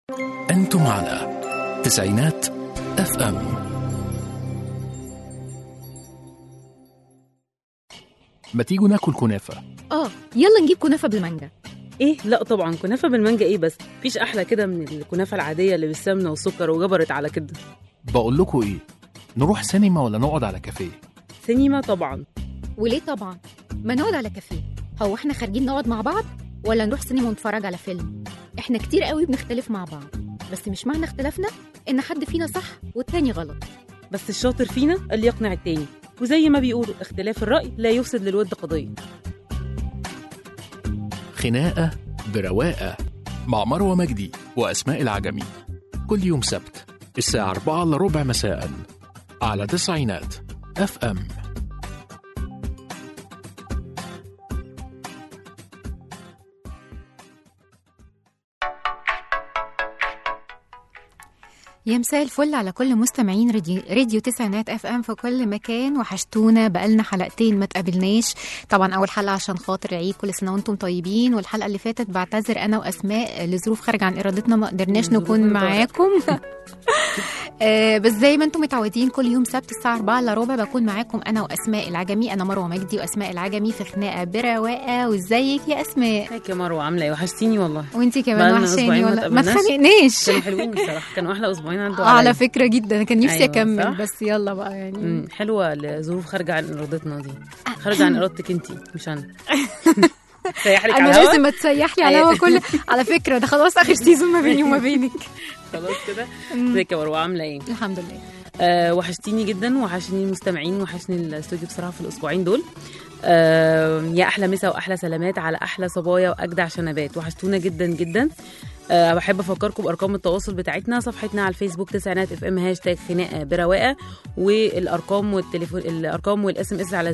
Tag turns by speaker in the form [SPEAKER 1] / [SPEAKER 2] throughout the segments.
[SPEAKER 1] أنتم على تسعينات اف ام ما تيجوا ناكل كنافة
[SPEAKER 2] اه يلا نجيب كنافه بالمانجا
[SPEAKER 3] ايه لا طبعا كنافه بالمانجا ايه بس مفيش احلى كده من الكنافه العاديه اللي بالسمنه والسكر وجبرت على كده
[SPEAKER 1] بقول لكم ايه نروح سينما ولا نقعد على كافيه
[SPEAKER 3] سينما طبعا
[SPEAKER 2] وليه طبعا ما نقعد على كافيه هو احنا خارجين نقعد مع بعض ولا نروح سينما ونتفرج على فيلم احنا كتير قوي بنختلف مع بعض بس مش معنى اختلافنا ان حد فينا صح والتاني غلط
[SPEAKER 3] بس الشاطر فينا اللي يقنع التاني وزي ما بيقولوا اختلاف الرأي لا يفسد للود قضية
[SPEAKER 1] خناقة برواقة مع مروة مجدي وأسماء العجمي كل يوم سبت الساعة 4 إلا ربع مساء على تسعينات اف ام
[SPEAKER 2] يا مساء الفل على كل مستمعين راديو, راديو تسعينات اف ام في كل مكان وحشتونا بقالنا حلقتين ما تقابلناش طبعا اول حلقه عشان خاطر العيد كل سنه وانتم طيبين والحلقه اللي فاتت بعتذر انا واسماء لظروف خارجه عن ارادتنا ما قدرناش
[SPEAKER 3] ظروف
[SPEAKER 2] نكون
[SPEAKER 3] طارئة.
[SPEAKER 2] معاكم آه، بس زي ما انتم متعودين كل يوم سبت الساعه 4 الا ربع بكون معاكم انا واسماء العجمي انا مروه مجدي واسماء العجمي في خناقه برواقه وازيك يا اسماء
[SPEAKER 3] هيك يا مروه عامله ايه وحشتيني والله
[SPEAKER 2] وانتي كمان
[SPEAKER 3] بقالنا
[SPEAKER 2] وحشاني
[SPEAKER 3] أسبوعين ما
[SPEAKER 2] ولا ما
[SPEAKER 3] تقابلناش.
[SPEAKER 2] اتخانقناش
[SPEAKER 3] كانوا حلوين بصراحه كانوا احلى اسبوعين عدوا
[SPEAKER 2] آه، على
[SPEAKER 3] عليا.
[SPEAKER 2] فكره جدا كان نفسي
[SPEAKER 3] أيوة،
[SPEAKER 2] اكمل
[SPEAKER 3] صح؟
[SPEAKER 2] بس يلا بقى يعني
[SPEAKER 3] أمم، حلوه الظروف خارجه عن ارادتنا دي خارجه عن ارادتك انت مش انا سيح لك
[SPEAKER 2] انا
[SPEAKER 3] على الهوا؟
[SPEAKER 2] لازم تسيح لي على
[SPEAKER 3] أيوة.
[SPEAKER 2] الهوا كل على فكره ده خلاص اخر سيزون ما بيني وما بينك
[SPEAKER 3] خلاص كده
[SPEAKER 2] أمم.
[SPEAKER 3] ازيك يا مروه عامله ايه
[SPEAKER 2] الحمد لله
[SPEAKER 3] آه وحشتيني جدا وحشني المستمعين وحشني الاستوديو بصراحه في الاسبوعين دول آه يا احلى مسا واحلى سلامات على احلى صبايا واجدع شنبات وحشتونا جدا جدا أه بحب افكركم بارقام التواصل بتاعتنا صفحتنا على الفيسبوك تسعينات اف ام هاشتاج خناقه برواقه والارقام والتليفون الارقام والاس ام اس على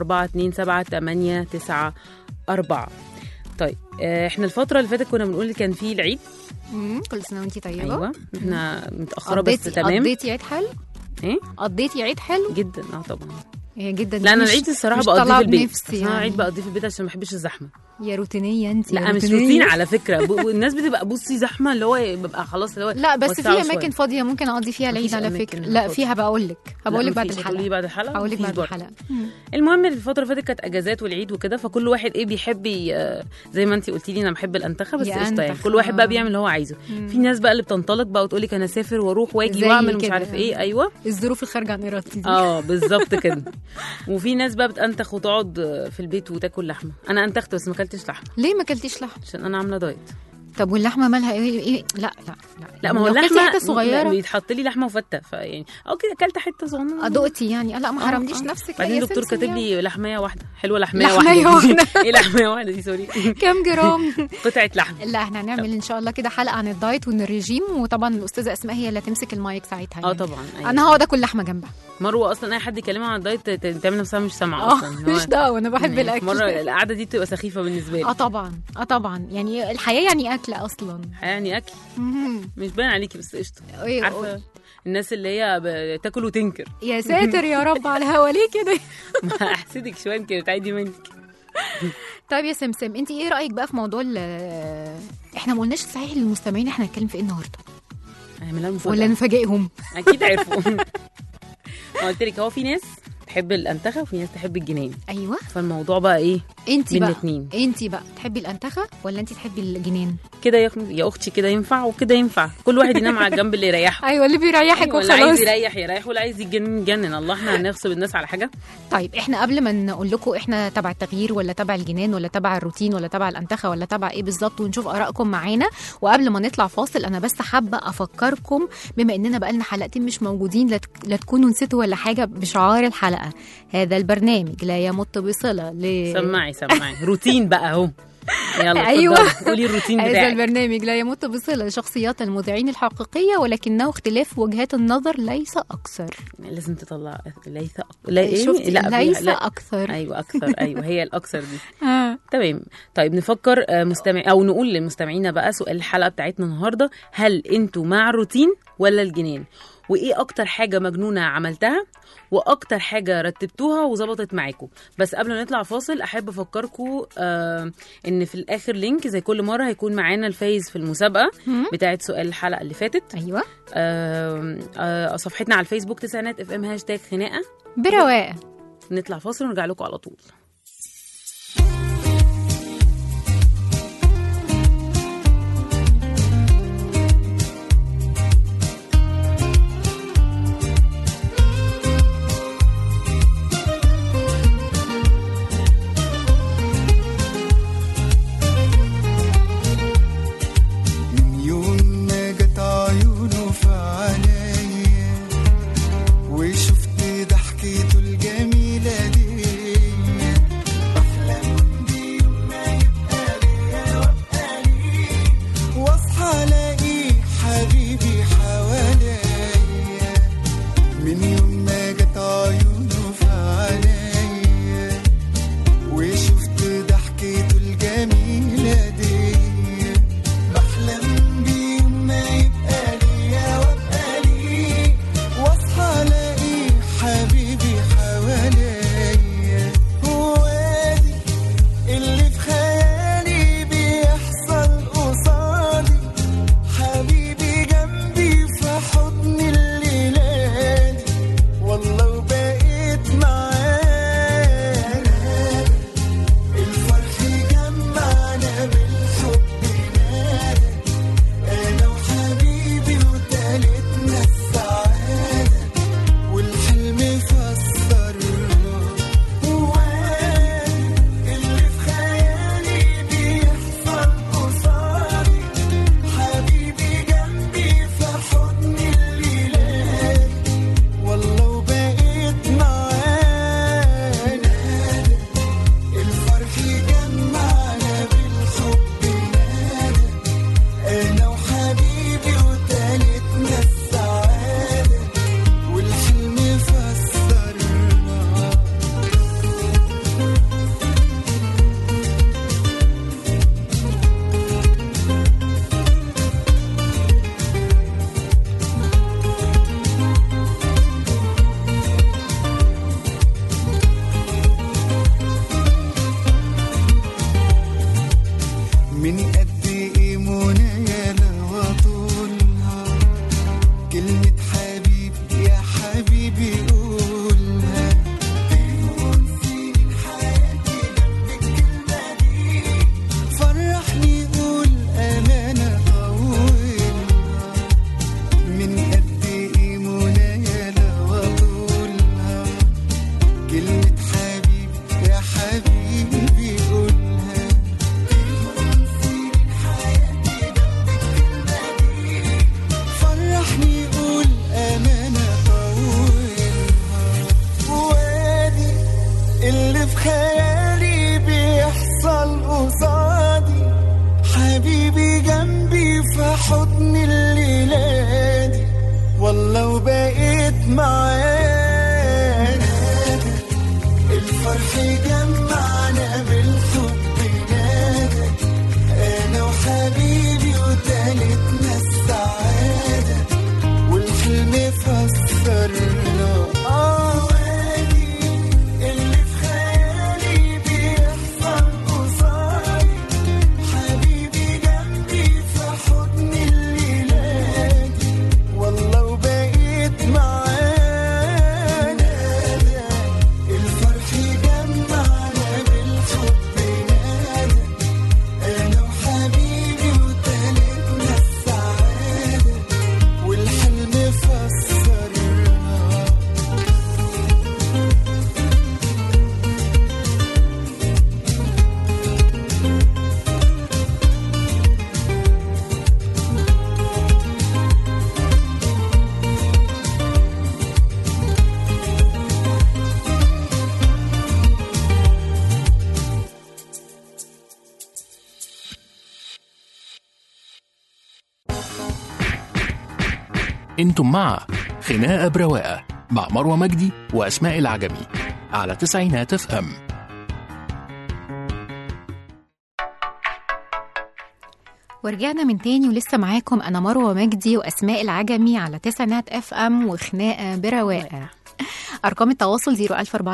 [SPEAKER 3] 014278994 طيب آه، احنا الفتره اللي فاتت كنا بنقول كان في العيد
[SPEAKER 2] أمم، كل سنه وانتي طيبه
[SPEAKER 3] ايوه احنا متاخره بس
[SPEAKER 2] قضيتي
[SPEAKER 3] تمام
[SPEAKER 2] قضيتي عيد حلو
[SPEAKER 3] ايه
[SPEAKER 2] قضيتي عيد حلو
[SPEAKER 3] جدا اه طبعا
[SPEAKER 2] هي جدا
[SPEAKER 3] لا انا
[SPEAKER 2] مش-
[SPEAKER 3] العيد الصراحه
[SPEAKER 2] مش
[SPEAKER 3] بقضيه
[SPEAKER 2] طالعة
[SPEAKER 3] في البيت
[SPEAKER 2] بنفسي
[SPEAKER 3] أصل انا
[SPEAKER 2] يعني.
[SPEAKER 3] العيد بقضيه في البيت عشان ما بحبش الزحمه
[SPEAKER 2] يا روتينيه انت
[SPEAKER 3] لا مش روتين على فكره ب- الناس بتبقى بصي زحمه اللي هو ببقى خلاص اللي هو
[SPEAKER 2] لا بس في
[SPEAKER 3] وسعوا
[SPEAKER 2] اماكن
[SPEAKER 3] شوية.
[SPEAKER 2] فاضيه ممكن اقضي فيها العيد
[SPEAKER 3] مفيش
[SPEAKER 2] على
[SPEAKER 3] أماكن
[SPEAKER 2] فكره
[SPEAKER 3] فاضية.
[SPEAKER 2] لا فيها بقول لك هقول لك
[SPEAKER 3] لا،
[SPEAKER 2] بعد
[SPEAKER 3] مفيش. هتقولي
[SPEAKER 2] الحلقه
[SPEAKER 3] بعد الحلقه
[SPEAKER 2] هقول لك
[SPEAKER 3] مفيش
[SPEAKER 2] بعد
[SPEAKER 3] برضه.
[SPEAKER 2] الحلقه أمم.
[SPEAKER 3] المهم الفتره اللي فاتت كانت اجازات والعيد وكده فكل واحد ايه بيحب ي- زي ما انت قلتي لي انا بحب الانتخه بس
[SPEAKER 2] يا
[SPEAKER 3] قشطه يعني
[SPEAKER 2] أنتخ،
[SPEAKER 3] كل واحد
[SPEAKER 2] آه.
[SPEAKER 3] بقى بيعمل اللي هو عايزه
[SPEAKER 2] مم.
[SPEAKER 3] في ناس بقى اللي بتنطلق بقى وتقول لك انا اسافر واروح واجي
[SPEAKER 2] زي
[SPEAKER 3] واعمل ومش
[SPEAKER 2] كده.
[SPEAKER 3] عارف ايه ايوه
[SPEAKER 2] الظروف الخارجه عن ارادتي دي
[SPEAKER 3] اه بالظبط كده وفي ناس بقى بتنتخ وتقعد في البيت وتاكل لحمه انا انتخت بس ما اكلتش لحمه
[SPEAKER 2] ليه ما اكلتيش لحمه
[SPEAKER 3] عشان انا عامله دايت
[SPEAKER 2] طب واللحمه مالها ايه, إيه؟ لا لا لا
[SPEAKER 3] لا ما هو
[SPEAKER 2] لو كلتي
[SPEAKER 3] اللحمه
[SPEAKER 2] حته صغيره
[SPEAKER 3] بيتحط لي لحمه وفته فيعني او كده اكلت حته صغننه
[SPEAKER 2] ادقتي يعني لا ما
[SPEAKER 3] آه،
[SPEAKER 2] حرمتيش
[SPEAKER 3] آه.
[SPEAKER 2] نفسك لا
[SPEAKER 3] بعدين
[SPEAKER 2] يا
[SPEAKER 3] الدكتور
[SPEAKER 2] سمسم
[SPEAKER 3] كاتب
[SPEAKER 2] يعني.
[SPEAKER 3] لي لحميه واحده حلوه لحميه
[SPEAKER 2] لحمية
[SPEAKER 3] واحده
[SPEAKER 2] واحدة.
[SPEAKER 3] ايه لحميه واحده دي سوري
[SPEAKER 2] كام جرام
[SPEAKER 3] قطعه لحم
[SPEAKER 2] لا احنا هنعمل ان شاء الله كده حلقه عن الدايت وان الرجيم وطبعا الاستاذه اسماء هي اللي هتمسك المايك ساعتها
[SPEAKER 3] اه
[SPEAKER 2] يعني.
[SPEAKER 3] طبعا أيوة.
[SPEAKER 2] انا هقعد اكل لحمه جنبها
[SPEAKER 3] مروه اصلا اي حد يكلمها عن الدايت ت- تعمل نفسها مش سامعه
[SPEAKER 2] اه
[SPEAKER 3] اصلا اللي هو
[SPEAKER 2] مش دعوه انا بحب
[SPEAKER 3] يعني
[SPEAKER 2] الاكل
[SPEAKER 3] مره القعده دي بتبقى سخيفه بالنسبه
[SPEAKER 2] اه
[SPEAKER 3] لي
[SPEAKER 2] طبعا اه طبعا يعني الحياه يعني اكل اصلا
[SPEAKER 3] يعني اكل
[SPEAKER 2] مهم.
[SPEAKER 3] مش باين عليكي بس قشطه
[SPEAKER 2] إيه،
[SPEAKER 3] عارفه الناس اللي هي بتاكل وتنكر
[SPEAKER 2] يا ساتر يا رب على الهوا ليه كده
[SPEAKER 3] ما احسدك شويه يمكن تعدي منك
[SPEAKER 2] طيب يا سمسم انت ايه رايك بقى في موضوع ال- احنا ما قلناش صحيح للمستمعين احنا هنتكلم في ايه النهارده
[SPEAKER 3] هعملها مفاجاه
[SPEAKER 2] ولا نفاجئهم
[SPEAKER 3] اكيد عرفوا ما قلت لك هو في ناس تحب الانتخه وفي ناس تحب الجنان
[SPEAKER 2] ايوه
[SPEAKER 3] فالموضوع بقى ايه
[SPEAKER 2] انت
[SPEAKER 3] بين
[SPEAKER 2] بقى
[SPEAKER 3] الاتنين.
[SPEAKER 2] انت بقى تحبي الانتخه ولا انت تحبي الجنان
[SPEAKER 3] كده يا يا اختي كده ينفع وكده ينفع كل واحد ينام على الجنب اللي يريحه
[SPEAKER 2] ايوه اللي بيريحك
[SPEAKER 3] أيوة، اللي عايز
[SPEAKER 2] وخلاص
[SPEAKER 3] يريح يريح واللي عايز يتجنن يتجنن الله احنا هنغصب الناس على حاجه
[SPEAKER 2] طيب احنا قبل ما نقول لكم احنا تبع التغيير ولا تبع الجنان ولا تبع الروتين ولا تبع الانتخه ولا تبع ايه بالظبط ونشوف ارائكم معانا وقبل ما نطلع فاصل انا بس حابه افكركم بما اننا بقالنا حلقتين مش موجودين لا تك- لا تكونوا نسيتوا ولا حاجه بشعار الحلقه هذا البرنامج لا يمت بصله ل
[SPEAKER 3] سمعي سمعي روتين بقى اهو يلا
[SPEAKER 2] أيوة.
[SPEAKER 3] اتفضلي، قولي الروتين
[SPEAKER 2] هذا
[SPEAKER 3] بتاعك
[SPEAKER 2] البرنامج لا يمت بصله لشخصيات المذيعين الحقيقيه ولكنه اختلاف وجهات النظر ليس اكثر
[SPEAKER 3] لازم تطلع ليس لا ايه
[SPEAKER 2] شفتي
[SPEAKER 3] لا
[SPEAKER 2] ليس
[SPEAKER 3] لا
[SPEAKER 2] اكثر
[SPEAKER 3] ايوه اكثر ايوه هي الاكثر دي
[SPEAKER 2] آه.
[SPEAKER 3] تمام طيب نفكر آه، مستمع او نقول للمستمعين بقى سؤال الحلقه بتاعتنا النهارده هل انتوا مع الروتين ولا الجنان وايه اكتر حاجه مجنونه عملتها واكتر حاجه رتبتوها وظبطت معاكم بس قبل ما نطلع فاصل احب افكركم آه ان في الاخر لينك زي كل مره هيكون معانا الفايز في المسابقه
[SPEAKER 2] مم.
[SPEAKER 3] بتاعه سؤال الحلقه اللي فاتت
[SPEAKER 2] ايوه
[SPEAKER 3] آه آه صفحتنا على الفيسبوك تسعينات اف ام هاشتاج خناقه
[SPEAKER 2] برواقه
[SPEAKER 3] نطلع فاصل ونرجع لكم على طول
[SPEAKER 4] من يوم ما جت عيونه في عينيا وشفت ضحكته الجميلة دي بحلم بيوم ما يبقى ليا وابقى ليه واصحى الاقي حبيبي حواليا من يوم ما جت عيونه في عينيا وشفت ضحكته الجميلة دي بحلم بيوم ما يبقى ليا وابقى ليه واصحى الاقي حبيبي حواليا هو دي اللي في خيالي بيحصل قصادي حبيبي جنبي في حضن الليلة دي والله وبقيت معاه الفرح جمعنا بالحب نادى انا وحبيبي وتالتنا السعادة والحلم فسرنا هو اللي في خيالي بيحصل قصادي حبيبي جنبي في حضن الليلة والله وبقيت معانا الفرح جمعنا بالحب نادى انا وحبيبي وتالتنا السعادة والحلم فسرنا من قد ايه منايا لو اطولها كلمة حبيبي يا حبيبي قولها تهون سنين حياتي جنب الكلمة دي فرحني قول أمانة طولها من قد ايه منايا لو اطولها كلمة حبيبي يا حبيبي قولها فرحني قول أمانة طولها وادي اللي في خيالي بيحصل قصادي حبيبي جنبي في حضن الليلة دي والله وبقيت معانا الفرح جمعنا بالحب نادى انا وحبيبي وتالتنا السعادة والحلم فسرنا اه وادي اللي في خيالي بيحصل قصادي حبيبي جنبي في حضن الليلة دي والله وبقيت معانا الفرح جمعنا بالحب نادى انا وحبيبي وتالتنا السعادة والحلم فسرنا
[SPEAKER 1] انتم مع خناقة برواقة مع مروة مجدي وأسماء العجمي على تسعينات اف ام
[SPEAKER 2] ورجعنا من تاني ولسه معاكم انا مروه مجدي واسماء العجمي على تسعينات اف ام وخناقه برواقه ارقام التواصل 004278994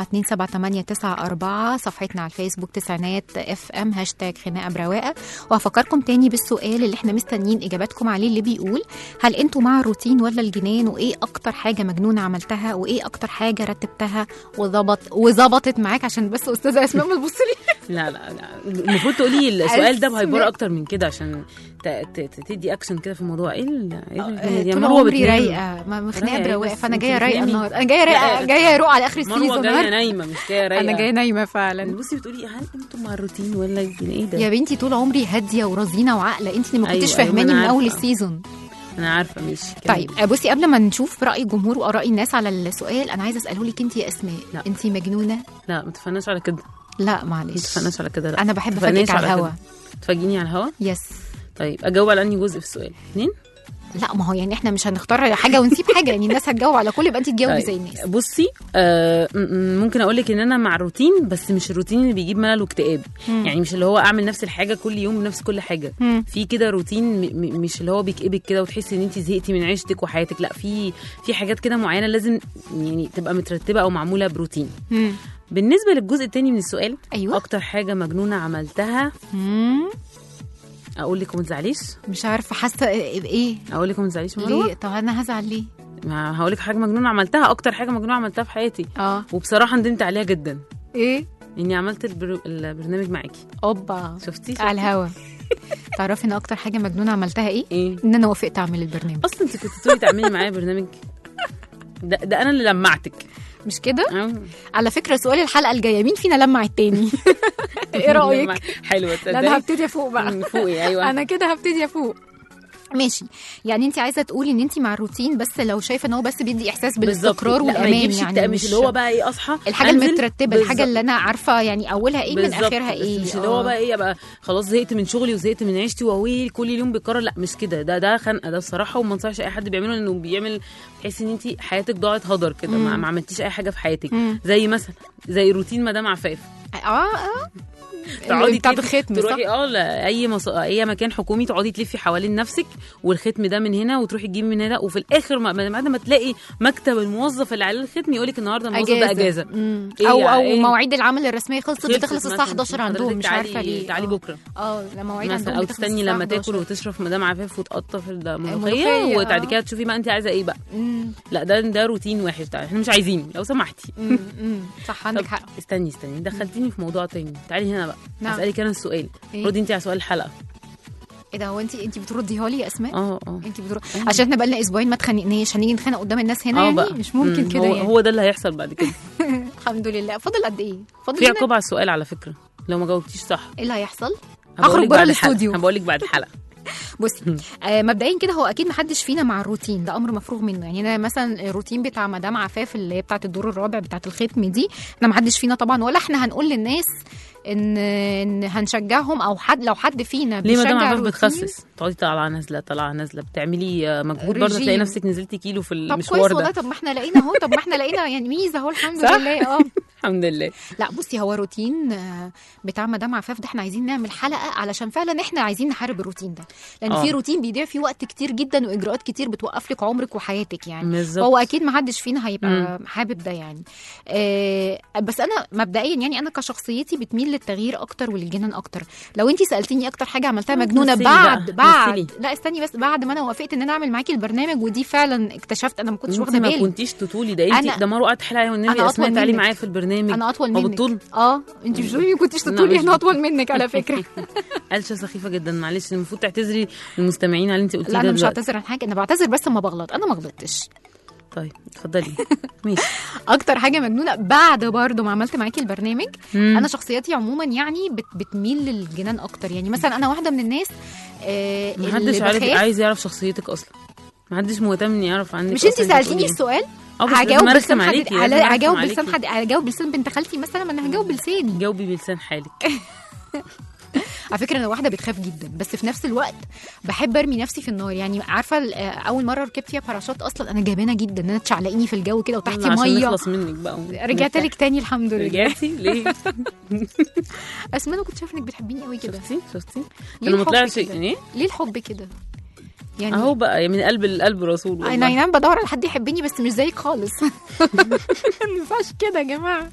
[SPEAKER 2] صفحتنا على الفيسبوك تسعينات اف ام هاشتاج خناقه برواقه وهفكركم تاني بالسؤال اللي احنا مستنيين اجاباتكم عليه اللي بيقول هل انتوا مع الروتين ولا الجنان وايه اكتر حاجه مجنونه عملتها وايه اكتر حاجه رتبتها وظبط وظبطت معاك عشان بس استاذه اسماء ما تبص لي
[SPEAKER 3] لا لا لا المفروض تقولي السؤال ده بهيبره
[SPEAKER 2] أسماء.
[SPEAKER 3] اكتر من كده عشان ت- ت- ت- تدي اكشن كده في الموضوع ايه ال- ايه ال-
[SPEAKER 2] آه،
[SPEAKER 3] يا
[SPEAKER 2] طول
[SPEAKER 3] مروه
[SPEAKER 2] عمري
[SPEAKER 3] بتنام.
[SPEAKER 2] رايقه ما ما خناقه
[SPEAKER 3] رايقة إيه
[SPEAKER 2] برواقه
[SPEAKER 3] بس؟
[SPEAKER 2] فانا
[SPEAKER 3] أنت
[SPEAKER 2] جايه رايقه
[SPEAKER 3] بتنامي؟
[SPEAKER 2] النهارده انا جايه رايقه
[SPEAKER 3] لا.
[SPEAKER 2] جايه اروق على اخر
[SPEAKER 3] مروه
[SPEAKER 2] السيزون
[SPEAKER 3] جايه
[SPEAKER 2] النهارده.
[SPEAKER 3] نايمه مش جايه رايقه
[SPEAKER 2] انا جايه نايمه فعلا
[SPEAKER 3] بصي بتقولي هل انتم مع الروتين ولا الجن- ايه ده
[SPEAKER 2] يا بنتي طول عمري هاديه ورزينه وعاقله انت اللي ما
[SPEAKER 3] أيوة،
[SPEAKER 2] كنتش
[SPEAKER 3] أيوة، ما
[SPEAKER 2] فاهماني
[SPEAKER 3] أنا
[SPEAKER 2] من اول
[SPEAKER 3] عارفة.
[SPEAKER 2] السيزون
[SPEAKER 3] انا عارفه ماشي
[SPEAKER 2] طيب آه، بصي قبل ما نشوف راي الجمهور واراء الناس على السؤال انا عايزه اساله لك انت يا اسماء
[SPEAKER 3] لا.
[SPEAKER 2] انت مجنونه
[SPEAKER 3] لا ما اتفقناش على كده
[SPEAKER 2] لا
[SPEAKER 3] ما
[SPEAKER 2] معلش
[SPEAKER 3] اتفقناش على كده لا
[SPEAKER 2] انا بحب
[SPEAKER 3] اتفقناش
[SPEAKER 2] افاجئك على
[SPEAKER 3] على
[SPEAKER 2] الهوا
[SPEAKER 3] كده. تفاجئيني على الهوا
[SPEAKER 2] يس
[SPEAKER 3] طيب اجاوب على انهي جزء في السؤال اثنين
[SPEAKER 2] لا ما هو يعني احنا مش هنختار حاجه ونسيب حاجه يعني الناس هتجاوب على كل يبقى انت تجاوبي
[SPEAKER 3] طيب.
[SPEAKER 2] زي الناس
[SPEAKER 3] بصي آه م- م- ممكن اقول لك ان انا مع الروتين بس مش الروتين اللي بيجيب ملل واكتئاب
[SPEAKER 2] مم.
[SPEAKER 3] يعني مش اللي هو اعمل نفس الحاجه كل يوم بنفس كل حاجه
[SPEAKER 2] مم.
[SPEAKER 3] في كده روتين م- م- مش اللي هو بيكئبك كده وتحسي ان انت زهقتي من عيشتك وحياتك لا في في حاجات كده معينه لازم يعني تبقى مترتبه او معموله بروتين
[SPEAKER 2] مم.
[SPEAKER 3] بالنسبه للجزء الثاني من السؤال
[SPEAKER 2] ايوه
[SPEAKER 3] اكتر حاجه مجنونه عملتها
[SPEAKER 2] مم.
[SPEAKER 3] اقول لك وما تزعليش
[SPEAKER 2] مش عارفه حاسه بايه
[SPEAKER 3] اقول لك وما تزعليش يا مروه
[SPEAKER 2] ليه طب انا هزعل ليه
[SPEAKER 3] ما هقول لك حاجه مجنونه عملتها اكتر حاجه مجنونه عملتها في حياتي
[SPEAKER 2] اه
[SPEAKER 3] وبصراحه ندمت عليها جدا
[SPEAKER 2] ايه
[SPEAKER 3] اني عملت البر... البرنامج معاكي
[SPEAKER 2] اوبا
[SPEAKER 3] شفتي
[SPEAKER 2] على الهوا تعرفي ان اكتر حاجه مجنونه عملتها ايه
[SPEAKER 3] ايه
[SPEAKER 2] ان انا وافقت اعمل البرنامج
[SPEAKER 3] اصلا انت كنت تقولي تعملي معايا برنامج ده, ده انا اللي لمعتك
[SPEAKER 2] مش كده
[SPEAKER 3] آه.
[SPEAKER 2] على فكره سؤال الحلقه الجايه مين فينا لمع التاني ايه رايك
[SPEAKER 3] حلوه
[SPEAKER 2] لا
[SPEAKER 3] تصدقي
[SPEAKER 2] انا هبتدي افوق بقى
[SPEAKER 3] مم، فوقي ايوه
[SPEAKER 2] انا كده هبتدي افوق ماشي يعني انت عايزه تقولي ان انت مع الروتين بس لو شايفه ان هو بس بيدي احساس بالاستقرار
[SPEAKER 3] بالظبط. لا، ما
[SPEAKER 2] والامان
[SPEAKER 3] يجيبش
[SPEAKER 2] يعني
[SPEAKER 3] اكتئاب، مش اللي هو بقى ايه اصحى
[SPEAKER 2] الحاجه
[SPEAKER 3] أنزل.
[SPEAKER 2] المترتبه الحاجه
[SPEAKER 3] بالظبط.
[SPEAKER 2] اللي انا عارفه يعني اولها ايه من
[SPEAKER 3] بالظبط.
[SPEAKER 2] اخرها
[SPEAKER 3] بس
[SPEAKER 2] ايه
[SPEAKER 3] مش اللي هو
[SPEAKER 2] آه.
[SPEAKER 3] بقى ايه ابقى خلاص زهقت من شغلي وزهقت من عيشتي واويل كل يوم بيتكرر لا مش كده ده ده خنقه ده الصراحه وما انصحش اي حد بيعمله لانه بيعمل تحسي ان انت حياتك ضاعت هدر كده ما, ما عملتيش اي حاجه في حياتك
[SPEAKER 2] مم.
[SPEAKER 3] زي مثلا زي روتين مدام عفاف
[SPEAKER 2] اه اه
[SPEAKER 3] تقعدي
[SPEAKER 2] بتاعت
[SPEAKER 3] تلفي-
[SPEAKER 2] الختم صح
[SPEAKER 3] تروحي اه لاي مص... اي مكان حكومي تقعدي تلفي حوالين نفسك والختم ده من هنا وتروحي تجيبي من هنا وفي الاخر ما- بعد ما تلاقي مكتب الموظف اللي عليه الختم يقول لك النهارده الموظف ده اجازه
[SPEAKER 2] مم.
[SPEAKER 3] إيه
[SPEAKER 2] او
[SPEAKER 3] يعني
[SPEAKER 2] او
[SPEAKER 3] إيه؟
[SPEAKER 2] مواعيد العمل الرسميه خلصت
[SPEAKER 3] خلصت
[SPEAKER 2] بتخلص الساعه
[SPEAKER 3] مثلاً.
[SPEAKER 2] 11 عندهم
[SPEAKER 3] حضرتك
[SPEAKER 2] مش
[SPEAKER 3] تعالي-
[SPEAKER 2] عارفه ليه
[SPEAKER 3] تعالي
[SPEAKER 2] آه.
[SPEAKER 3] بكره
[SPEAKER 2] اه لا مواعيد
[SPEAKER 3] مثلا
[SPEAKER 2] عندهم
[SPEAKER 3] او
[SPEAKER 2] بتخلص
[SPEAKER 3] تستني
[SPEAKER 2] الساعة
[SPEAKER 3] لما تاكل
[SPEAKER 2] 11.
[SPEAKER 3] وتشرب مدام عفاف وتقطف
[SPEAKER 2] الملوخية،
[SPEAKER 3] الملوخيه وبعد
[SPEAKER 2] آه.
[SPEAKER 3] كده تشوفي بقى انت عايزه ايه بقى
[SPEAKER 2] مم.
[SPEAKER 3] لا ده ده روتين وحش ده احنا مش عايزين لو سمحتي
[SPEAKER 2] مم. مم. صح عندك
[SPEAKER 3] طب
[SPEAKER 2] حق
[SPEAKER 3] استني استني دخلتيني في موضوع تاني تعالي هنا بقى
[SPEAKER 2] نعم.
[SPEAKER 3] هسألك انا السؤال
[SPEAKER 2] إيه؟
[SPEAKER 3] ردي انت على سؤال الحلقه
[SPEAKER 2] ايه ده هو انت انت بترديها لي يا اسماء
[SPEAKER 3] اه اه
[SPEAKER 2] انت بترد عشان احنا بقالنا اسبوعين ما اتخانقناش هنيجي نتخانق قدام الناس هنا
[SPEAKER 3] اه
[SPEAKER 2] يعني
[SPEAKER 3] بقى
[SPEAKER 2] مش ممكن
[SPEAKER 3] مم،
[SPEAKER 2] كده
[SPEAKER 3] هو,
[SPEAKER 2] يعني
[SPEAKER 3] هو ده اللي هيحصل بعد كده
[SPEAKER 2] الحمد لله فاضل قد ايه فاضل
[SPEAKER 3] في
[SPEAKER 2] هنا
[SPEAKER 3] عقاب على السؤال على فكره لو ما جاوبتيش صح
[SPEAKER 2] ايه اللي هيحصل
[SPEAKER 3] هبقولك
[SPEAKER 2] هخرج بره
[SPEAKER 3] بعد الحلقة.
[SPEAKER 2] الاستوديو
[SPEAKER 3] هبقول لك بعد الحلقه
[SPEAKER 2] بصي آه مبدئيا كده هو اكيد محدش فينا مع الروتين ده امر مفروغ منه يعني انا مثلا الروتين بتاع مدام عفاف اللي هي بتاعت الدور الرابع بتاعت الختم دي احنا محدش فينا طبعا ولا احنا هنقول للناس ان ان هنشجعهم او حد لو حد فينا
[SPEAKER 3] ليه مدام
[SPEAKER 2] بيشجع
[SPEAKER 3] عفاف
[SPEAKER 2] الروتين-
[SPEAKER 3] بتخسس تقعدي طالعه نازله طالعه نازله بتعملي آه، مجهود برضه
[SPEAKER 2] رجيم.
[SPEAKER 3] تلاقي نفسك نزلتي كيلو في
[SPEAKER 2] طب كويس
[SPEAKER 3] المشوار
[SPEAKER 2] والله
[SPEAKER 3] ده
[SPEAKER 2] طب ما احنا لقينا اهو طب ما احنا لقينا يعني ميزه اهو الحمد
[SPEAKER 3] صح؟
[SPEAKER 2] لله اه
[SPEAKER 3] الحمد لله
[SPEAKER 2] لا بصي هو روتين آه، بتاع مدام عفاف ده احنا عايزين نعمل حلقه علشان فعلا احنا عايزين نحارب الروتين ده لان
[SPEAKER 3] آه.
[SPEAKER 2] في روتين بيضيع فيه وقت كتير جدا واجراءات كتير بتوقف لك عمرك وحياتك يعني
[SPEAKER 3] بالظبط
[SPEAKER 2] هو اكيد ما حدش فينا هيبقى حابب ده يعني آه بس انا مبدئيا يعني انا كشخصيتي بتميل للتغيير اكتر وللجنان اكتر لو انت سالتيني اكتر حاجه عملتها مجنونه
[SPEAKER 3] مثلي
[SPEAKER 2] بعد
[SPEAKER 3] بقى،
[SPEAKER 2] بعد
[SPEAKER 3] مثلي.
[SPEAKER 2] لا استني بس بعد ما انا وافقت ان انا اعمل معاكي البرنامج ودي فعلا اكتشفت انا ما كنتش
[SPEAKER 3] انت
[SPEAKER 2] واخده
[SPEAKER 3] ما
[SPEAKER 2] بالي
[SPEAKER 3] كنتيش تطولي ده انت
[SPEAKER 2] أنا-
[SPEAKER 3] ده مروه قعدت تحلى عليا والنبي
[SPEAKER 2] أنا
[SPEAKER 3] اسماء
[SPEAKER 2] أطول
[SPEAKER 3] تعالي
[SPEAKER 2] منك.
[SPEAKER 3] معايا في البرنامج
[SPEAKER 2] انا اطول
[SPEAKER 3] هو
[SPEAKER 2] منك
[SPEAKER 3] بالطول
[SPEAKER 2] اه انت مش بتقولي ما كنتش
[SPEAKER 3] لا،
[SPEAKER 2] تطولي
[SPEAKER 3] مش
[SPEAKER 2] انا اطول منك على فكره
[SPEAKER 3] قلشه سخيفه جدا معلش المفروض تعتذري للمستمعين على اللي انت قلتيه
[SPEAKER 2] لا
[SPEAKER 3] ده
[SPEAKER 2] انا مش
[SPEAKER 3] دلوقتي.
[SPEAKER 2] هعتذر عن حاجه انا بعتذر بس لما بغلط انا ما غلطتش
[SPEAKER 3] طيب اتفضلي ماشي
[SPEAKER 2] اكتر حاجه مجنونه بعد برضه ما عملت معاكي البرنامج
[SPEAKER 3] مم.
[SPEAKER 2] انا شخصيتي عموما يعني بت بتميل للجنان اكتر يعني مثلا انا واحده من الناس آه اللي
[SPEAKER 3] محدش عارف
[SPEAKER 2] بخاف-
[SPEAKER 3] عايز يعرف شخصيتك اصلا محدش مهتم ان يعرف عنك
[SPEAKER 2] مش انت
[SPEAKER 3] أصلاً
[SPEAKER 2] سالتيني
[SPEAKER 3] بتقولي
[SPEAKER 2] السؤال
[SPEAKER 3] إيه. اه بس
[SPEAKER 2] هجاوب
[SPEAKER 3] لازم
[SPEAKER 2] بلسان
[SPEAKER 3] ارسم
[SPEAKER 2] حد
[SPEAKER 3] عليكي
[SPEAKER 2] على-
[SPEAKER 3] لازم أرسم
[SPEAKER 2] هجاوب
[SPEAKER 3] عليكي.
[SPEAKER 2] بلسان حد هجاوب بلسان بنت خالتي مثلا ما انا هجاوب بلساني
[SPEAKER 3] جاوبي بلسان حالك
[SPEAKER 2] على فكره انا واحده بتخاف جدا بس في نفس الوقت بحب ارمي نفسي في النار يعني عارفه ال- آه، اول مره ركبت فيها باراشوت اصلا انا جبانه جدا ان انا تشعلقيني في الجو كده وتحتي
[SPEAKER 3] عشان
[SPEAKER 2] ميه
[SPEAKER 3] نخلص منك بقى
[SPEAKER 2] رجعت لك تاني الحمد لله
[SPEAKER 3] رجعتي ليه
[SPEAKER 2] اسماء انا كنت شايفه انك بتحبيني قوي كده
[SPEAKER 3] شفتي شفتي
[SPEAKER 2] ليه
[SPEAKER 3] لما
[SPEAKER 2] الحب
[SPEAKER 3] طلعش
[SPEAKER 2] كده؟
[SPEAKER 3] ايه
[SPEAKER 2] ليه الحب كده يعني
[SPEAKER 3] اهو بقى من قلب لقلب رسول
[SPEAKER 2] انا
[SPEAKER 3] والله.
[SPEAKER 2] نعم بدور على حد يحبني بس مش زيك خالص ما ينفعش كده يا جماعه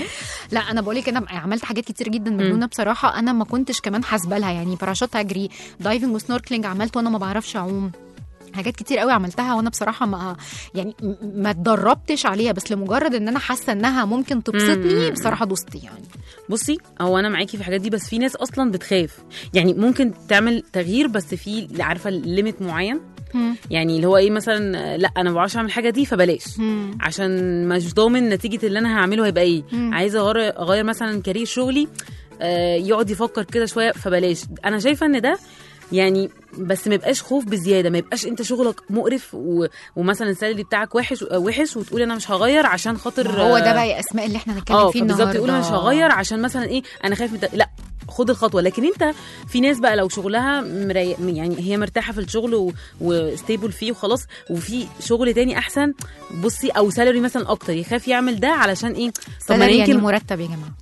[SPEAKER 2] لا انا بقول لك انا عملت حاجات كتير جدا مجنونه بصراحه انا ما كنتش كمان حاسبه لها يعني باراشوت اجري دايفنج وسنوركلينج عملت وانا ما بعرفش اعوم حاجات كتير قوي عملتها وانا بصراحه ما يعني م- ما اتدربتش عليها بس لمجرد ان انا حاسه انها ممكن تبسطني
[SPEAKER 3] مم.
[SPEAKER 2] بصراحه دوست يعني
[SPEAKER 3] بصي هو انا معاكي في الحاجات دي بس في ناس اصلا بتخاف يعني ممكن تعمل تغيير بس في عارفه ليميت معين يعني اللي هو ايه مثلا لا انا ما بعرفش اعمل الحاجه دي فبلاش
[SPEAKER 2] مم.
[SPEAKER 3] عشان مش ضامن نتيجه اللي انا هعمله هيبقى ايه
[SPEAKER 2] مم.
[SPEAKER 3] عايزه اغير اغير مثلا كارير شغلي آه، يقعد يفكر كده شويه فبلاش انا شايفه ان ده يعني بس ما يبقاش خوف بزياده ما يبقاش انت شغلك مقرف و... ومثلا السالري بتاعك وحش وحش وتقول انا مش هغير عشان خاطر
[SPEAKER 2] ما هو ده
[SPEAKER 3] آه،
[SPEAKER 2] بقى يا اسماء اللي احنا هنتكلم
[SPEAKER 3] اه
[SPEAKER 2] فيه
[SPEAKER 3] فبالظبط
[SPEAKER 2] النهارده
[SPEAKER 3] يقول انا مش هغير عشان مثلا ايه انا خايف من ده. لا خد الخطوه لكن انت في ناس بقى لو شغلها مري... يعني هي مرتاحه في الشغل و... وستيبل فيه وخلاص وفي شغل تاني احسن بصي او سالري مثلا اكتر يخاف يعمل ده علشان ايه طب ما أنا
[SPEAKER 2] سالري يعني
[SPEAKER 3] يمكن
[SPEAKER 2] مرتب يا جماعه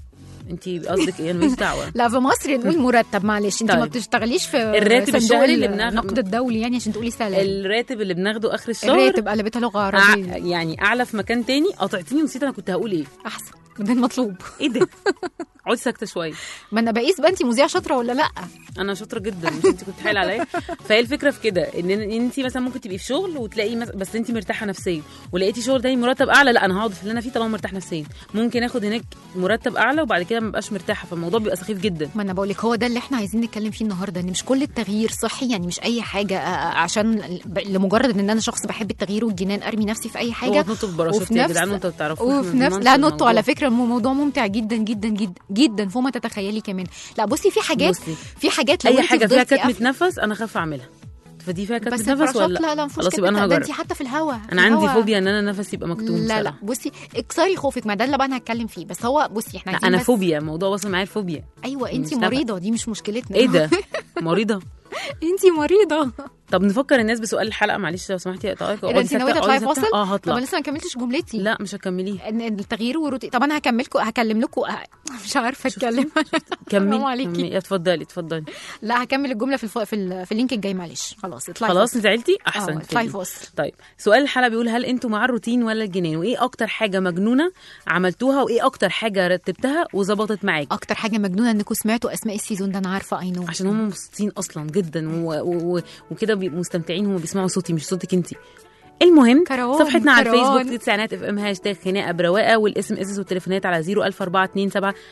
[SPEAKER 3] انت قصدك ايه انا ماليش دعوه
[SPEAKER 2] لا في مصر نقول مرتب معلش انت ما
[SPEAKER 3] طيب.
[SPEAKER 2] بتشتغليش في
[SPEAKER 3] الراتب
[SPEAKER 2] صندوق
[SPEAKER 3] الشهري اللي بناخ-
[SPEAKER 2] النقد الدولي يعني عشان تقولي سالري
[SPEAKER 3] الراتب اللي بناخده اخر الشهر
[SPEAKER 2] الراتب قلبتها لغه
[SPEAKER 3] أع...
[SPEAKER 2] عربيه
[SPEAKER 3] يعني اعلى في مكان تاني قطعتيني ونسيت انا كنت هقول ايه
[SPEAKER 2] احسن ده المطلوب
[SPEAKER 3] ايه ده اقعدي ساكته شويه
[SPEAKER 2] ما انا بقيس بقى انت مذيعه شاطره ولا لا
[SPEAKER 3] انا شاطره جدا مش انت كنت حايل عليا فهي الفكره في كده ان انت مثلا ممكن تبقي في شغل وتلاقي مس- بس انت مرتاحه نفسيا ولقيتي شغل تاني مرتب اعلى لا انا هقعد في اللي انا فيه طالما مرتاح نفسيا ممكن اخد هناك مرتب اعلى وبعد كده ما بقاش مرتاحه فالموضوع بيبقى سخيف جدا
[SPEAKER 2] ما انا بقول لك هو ده اللي احنا عايزين نتكلم فيه النهارده ان مش كل التغيير صحي يعني مش اي حاجه آه، آه، عشان ب- لمجرد ان انا شخص بحب التغيير والجنان ارمي نفسي في اي
[SPEAKER 3] هو
[SPEAKER 2] حاجه
[SPEAKER 3] تنطوا بباراشوت
[SPEAKER 2] وفي
[SPEAKER 3] يا
[SPEAKER 2] نفس-
[SPEAKER 3] جدعان وانتوا بتعرفوا
[SPEAKER 2] وفي نفس لا نطوا على فكره المو- الموضوع ممتع جدا جدا جدا جدا فوق ما تتخيلي كمان لا بصي في حاجات
[SPEAKER 3] بصي
[SPEAKER 2] في حاجات لو
[SPEAKER 3] اي
[SPEAKER 2] انت
[SPEAKER 3] حاجه فيها
[SPEAKER 2] فضلتي
[SPEAKER 3] كتمه نفس انا خاف اعملها فدي فيها
[SPEAKER 2] بس
[SPEAKER 3] كتمه نفس
[SPEAKER 2] الباراشوت
[SPEAKER 3] ولا
[SPEAKER 2] لا لا مفيهوش
[SPEAKER 3] خلاص يبقى انا
[SPEAKER 2] كده، ده
[SPEAKER 3] هجرب
[SPEAKER 2] انت حتى في الهواء
[SPEAKER 3] انا عندي فوبيا ان انا نفسي يبقى مكتوم
[SPEAKER 2] لا لا
[SPEAKER 3] بصراحة.
[SPEAKER 2] بصي اكسري خوفك ما ده اللي بقى انا هتكلم فيه بس هو بصي احنا
[SPEAKER 3] لا
[SPEAKER 2] عايزين
[SPEAKER 3] انا
[SPEAKER 2] بس-
[SPEAKER 3] فوبيا الموضوع وصل معايا الفوبيا
[SPEAKER 2] ايوه
[SPEAKER 3] مش
[SPEAKER 2] انت
[SPEAKER 3] نفع.
[SPEAKER 2] مريضه دي مش مشكلتنا
[SPEAKER 3] ايه ده مريضه
[SPEAKER 2] انت مريضه
[SPEAKER 3] طب نفكر الناس بسؤال الحلقه معلش لو سمحتي اقطعك
[SPEAKER 2] ايه ده انت ناويه تطلعي فاصل
[SPEAKER 3] اه
[SPEAKER 2] طب
[SPEAKER 3] هطلع
[SPEAKER 2] انا لسه ما كملتش جملتي
[SPEAKER 3] لا مش هكمليه
[SPEAKER 2] ان إن التغيير والروتين طب انا هكملكم هكلم لكم مش عارفه اتكلم
[SPEAKER 3] كملي
[SPEAKER 2] حرام عليكي.
[SPEAKER 3] كملي. اتفضلي اتفضلي
[SPEAKER 2] لا هكمل الجمله في الف... في, ال... في اللينك الجاي معلش خلاص اطلعي
[SPEAKER 3] خلاص
[SPEAKER 2] فاصل.
[SPEAKER 3] زعلتي
[SPEAKER 2] اه
[SPEAKER 3] احسن
[SPEAKER 2] اطلعي
[SPEAKER 3] كده.
[SPEAKER 2] فاصل
[SPEAKER 3] طيب سؤال الحلقه بيقول هل انتوا مع الروتين ولا الجنان وايه اكتر حاجه مجنونه عملتوها وايه اكتر حاجه رتبتها وظبطت معاك
[SPEAKER 2] اكتر حاجه مجنونه انكم سمعتوا اسماء السيزون ده انا عارفه اي نو
[SPEAKER 3] عشان هم مبسوطين اصلا جدا و... و... و... وكده بيبقوا مستمتعين هم بيسمعوا صوتي مش صوتك انت المهم
[SPEAKER 2] كروان،
[SPEAKER 3] صفحتنا على
[SPEAKER 2] كروان.
[SPEAKER 3] الفيسبوك تسعينات اف ام هاشتاج خناقه برواقه والاسم اسس والتليفونات على 00427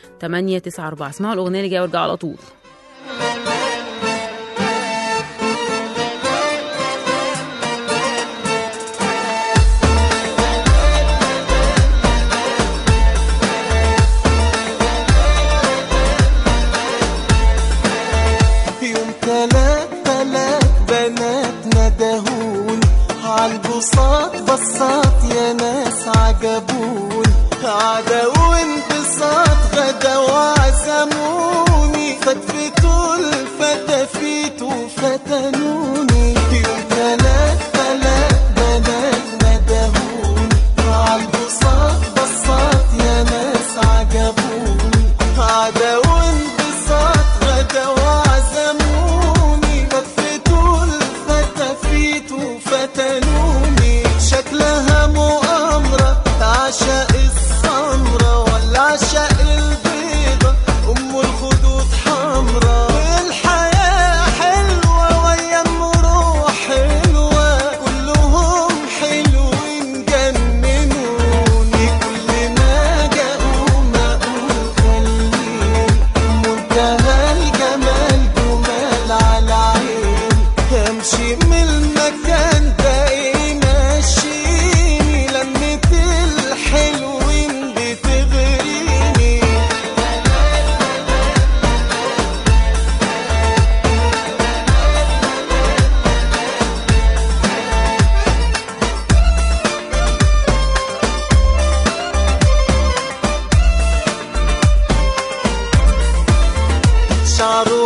[SPEAKER 3] 894 اسمعوا الاغنيه اللي جايه وارجعوا على طول
[SPEAKER 4] يوم تلات تلات بنات ندهون عالبساط بساط يا ناس عجبون عدا وانبساط غدا وعزموني فتفتوا الفتافيت وفتنوني يوم تلات تلات بنات ندهون عالبساط بساط يا ناس عجبوني عدا وانبساط غدا وعزموني لفتوا الفتافيت وفتنوني شكلها مؤامرة عشاء السمرة ولا عشاء البيضة أم الخدود حمرا الحياة حلوة ويا المروح حلوة كلهم حلوين جننوني كل ما جاءوا ما أقول خليني منتهى الجمال جمال على عين امشي من المكان ده ايه ماشيني لمة الحلوين بتغريني شعره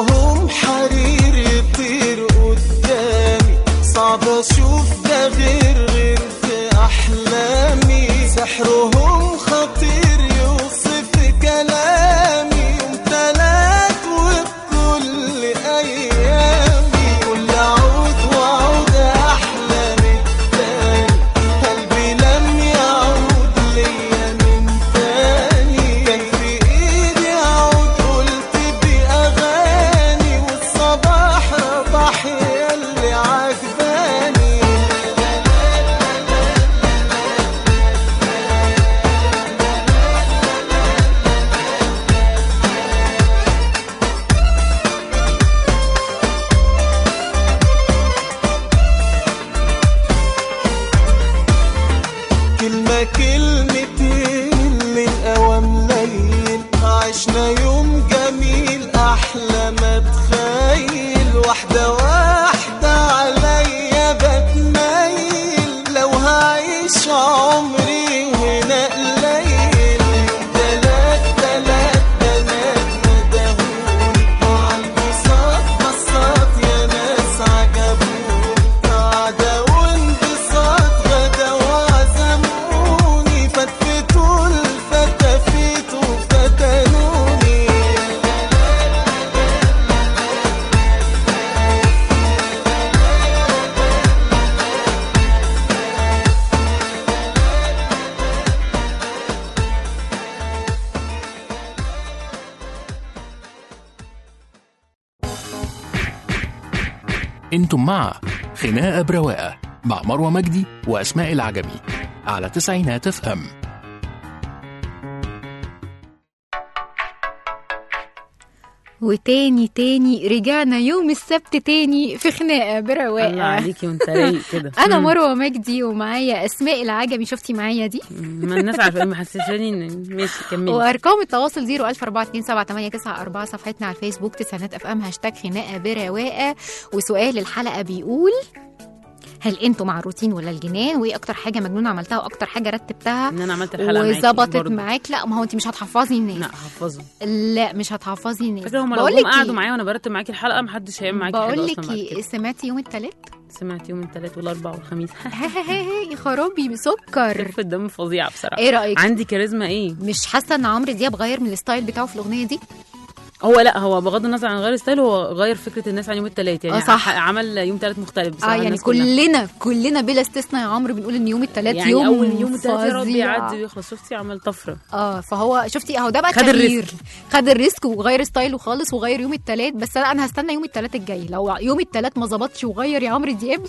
[SPEAKER 1] انتم مع خناقة برواقة مع مروة مجدي وأسماء العجمي على تسعينات اف ام
[SPEAKER 2] وتاني تاني رجعنا يوم السبت تاني في خناقه
[SPEAKER 3] الله
[SPEAKER 2] برواقه
[SPEAKER 3] عليكي وانت رايق كده
[SPEAKER 2] انا
[SPEAKER 3] مم.
[SPEAKER 2] مروه مجدي ومعايا اسماء العجمي شفتي معايا دي
[SPEAKER 3] ما الناس عارفه محسساني ان ماشي كملي
[SPEAKER 2] وارقام التواصل 014278994 صفحتنا على الفيسبوك تسعينات اف ام هاشتاج خناقه برواقه وسؤال الحلقه بيقول هل انتوا مع الروتين ولا الجنان وايه اكتر حاجه مجنونه عملتها واكتر حاجه رتبتها
[SPEAKER 3] ان انا عملت الحلقه معاكي
[SPEAKER 2] وظبطت
[SPEAKER 3] برضه.
[SPEAKER 2] معاك لا ما هو انت مش هتحفظي الناس
[SPEAKER 3] لا حفظه
[SPEAKER 2] لا مش هتحفظي الناس
[SPEAKER 3] فاكره هم لو
[SPEAKER 2] بقول
[SPEAKER 3] جم
[SPEAKER 2] لك
[SPEAKER 3] قعدوا
[SPEAKER 2] إيه؟
[SPEAKER 3] معايا وانا برتب معاكي الحلقه محدش هيعمل معاكي حاجه
[SPEAKER 2] بقول
[SPEAKER 3] اصلا
[SPEAKER 2] لك
[SPEAKER 3] بعد
[SPEAKER 2] إيه،
[SPEAKER 3] كده.
[SPEAKER 2] سمعتي يوم الثلاث
[SPEAKER 3] سمعت يوم الثلاث والاربع والخميس
[SPEAKER 2] يا خرابي بسكر
[SPEAKER 3] خفه الدم فظيعه بصراحه
[SPEAKER 2] ايه رايك
[SPEAKER 3] عندي كاريزما ايه
[SPEAKER 2] مش حاسه ان عمرو دياب غير من الستايل بتاعه في الاغنيه دي
[SPEAKER 3] هو لا هو بغض النظر عن غير ستايل هو غير فكره الناس عن يوم الثلاث يعني
[SPEAKER 2] آه، صح.
[SPEAKER 3] ح- عمل يوم ثلاث مختلف
[SPEAKER 2] اه
[SPEAKER 3] بصراحه
[SPEAKER 2] يعني
[SPEAKER 3] الناس كلها.
[SPEAKER 2] كلنا كلنا بلا استثناء يا عمرو بنقول ان يوم الثلاث
[SPEAKER 3] يعني
[SPEAKER 2] يوم
[SPEAKER 3] اول يوم الثلاث يا رب
[SPEAKER 2] فظيع.
[SPEAKER 3] يعدي ويخلص شفتي عمل طفره
[SPEAKER 2] اه فهو شفتي اهو ده بقى
[SPEAKER 3] خد
[SPEAKER 2] تغيير
[SPEAKER 3] الريسك.
[SPEAKER 2] خد الريسك وغير ستايله خالص وغير يوم الثلاث بس انا انا هستنى يوم الثلاث الجاي لو يوم الثلاث ما ظبطش وغير يا عمرو دياب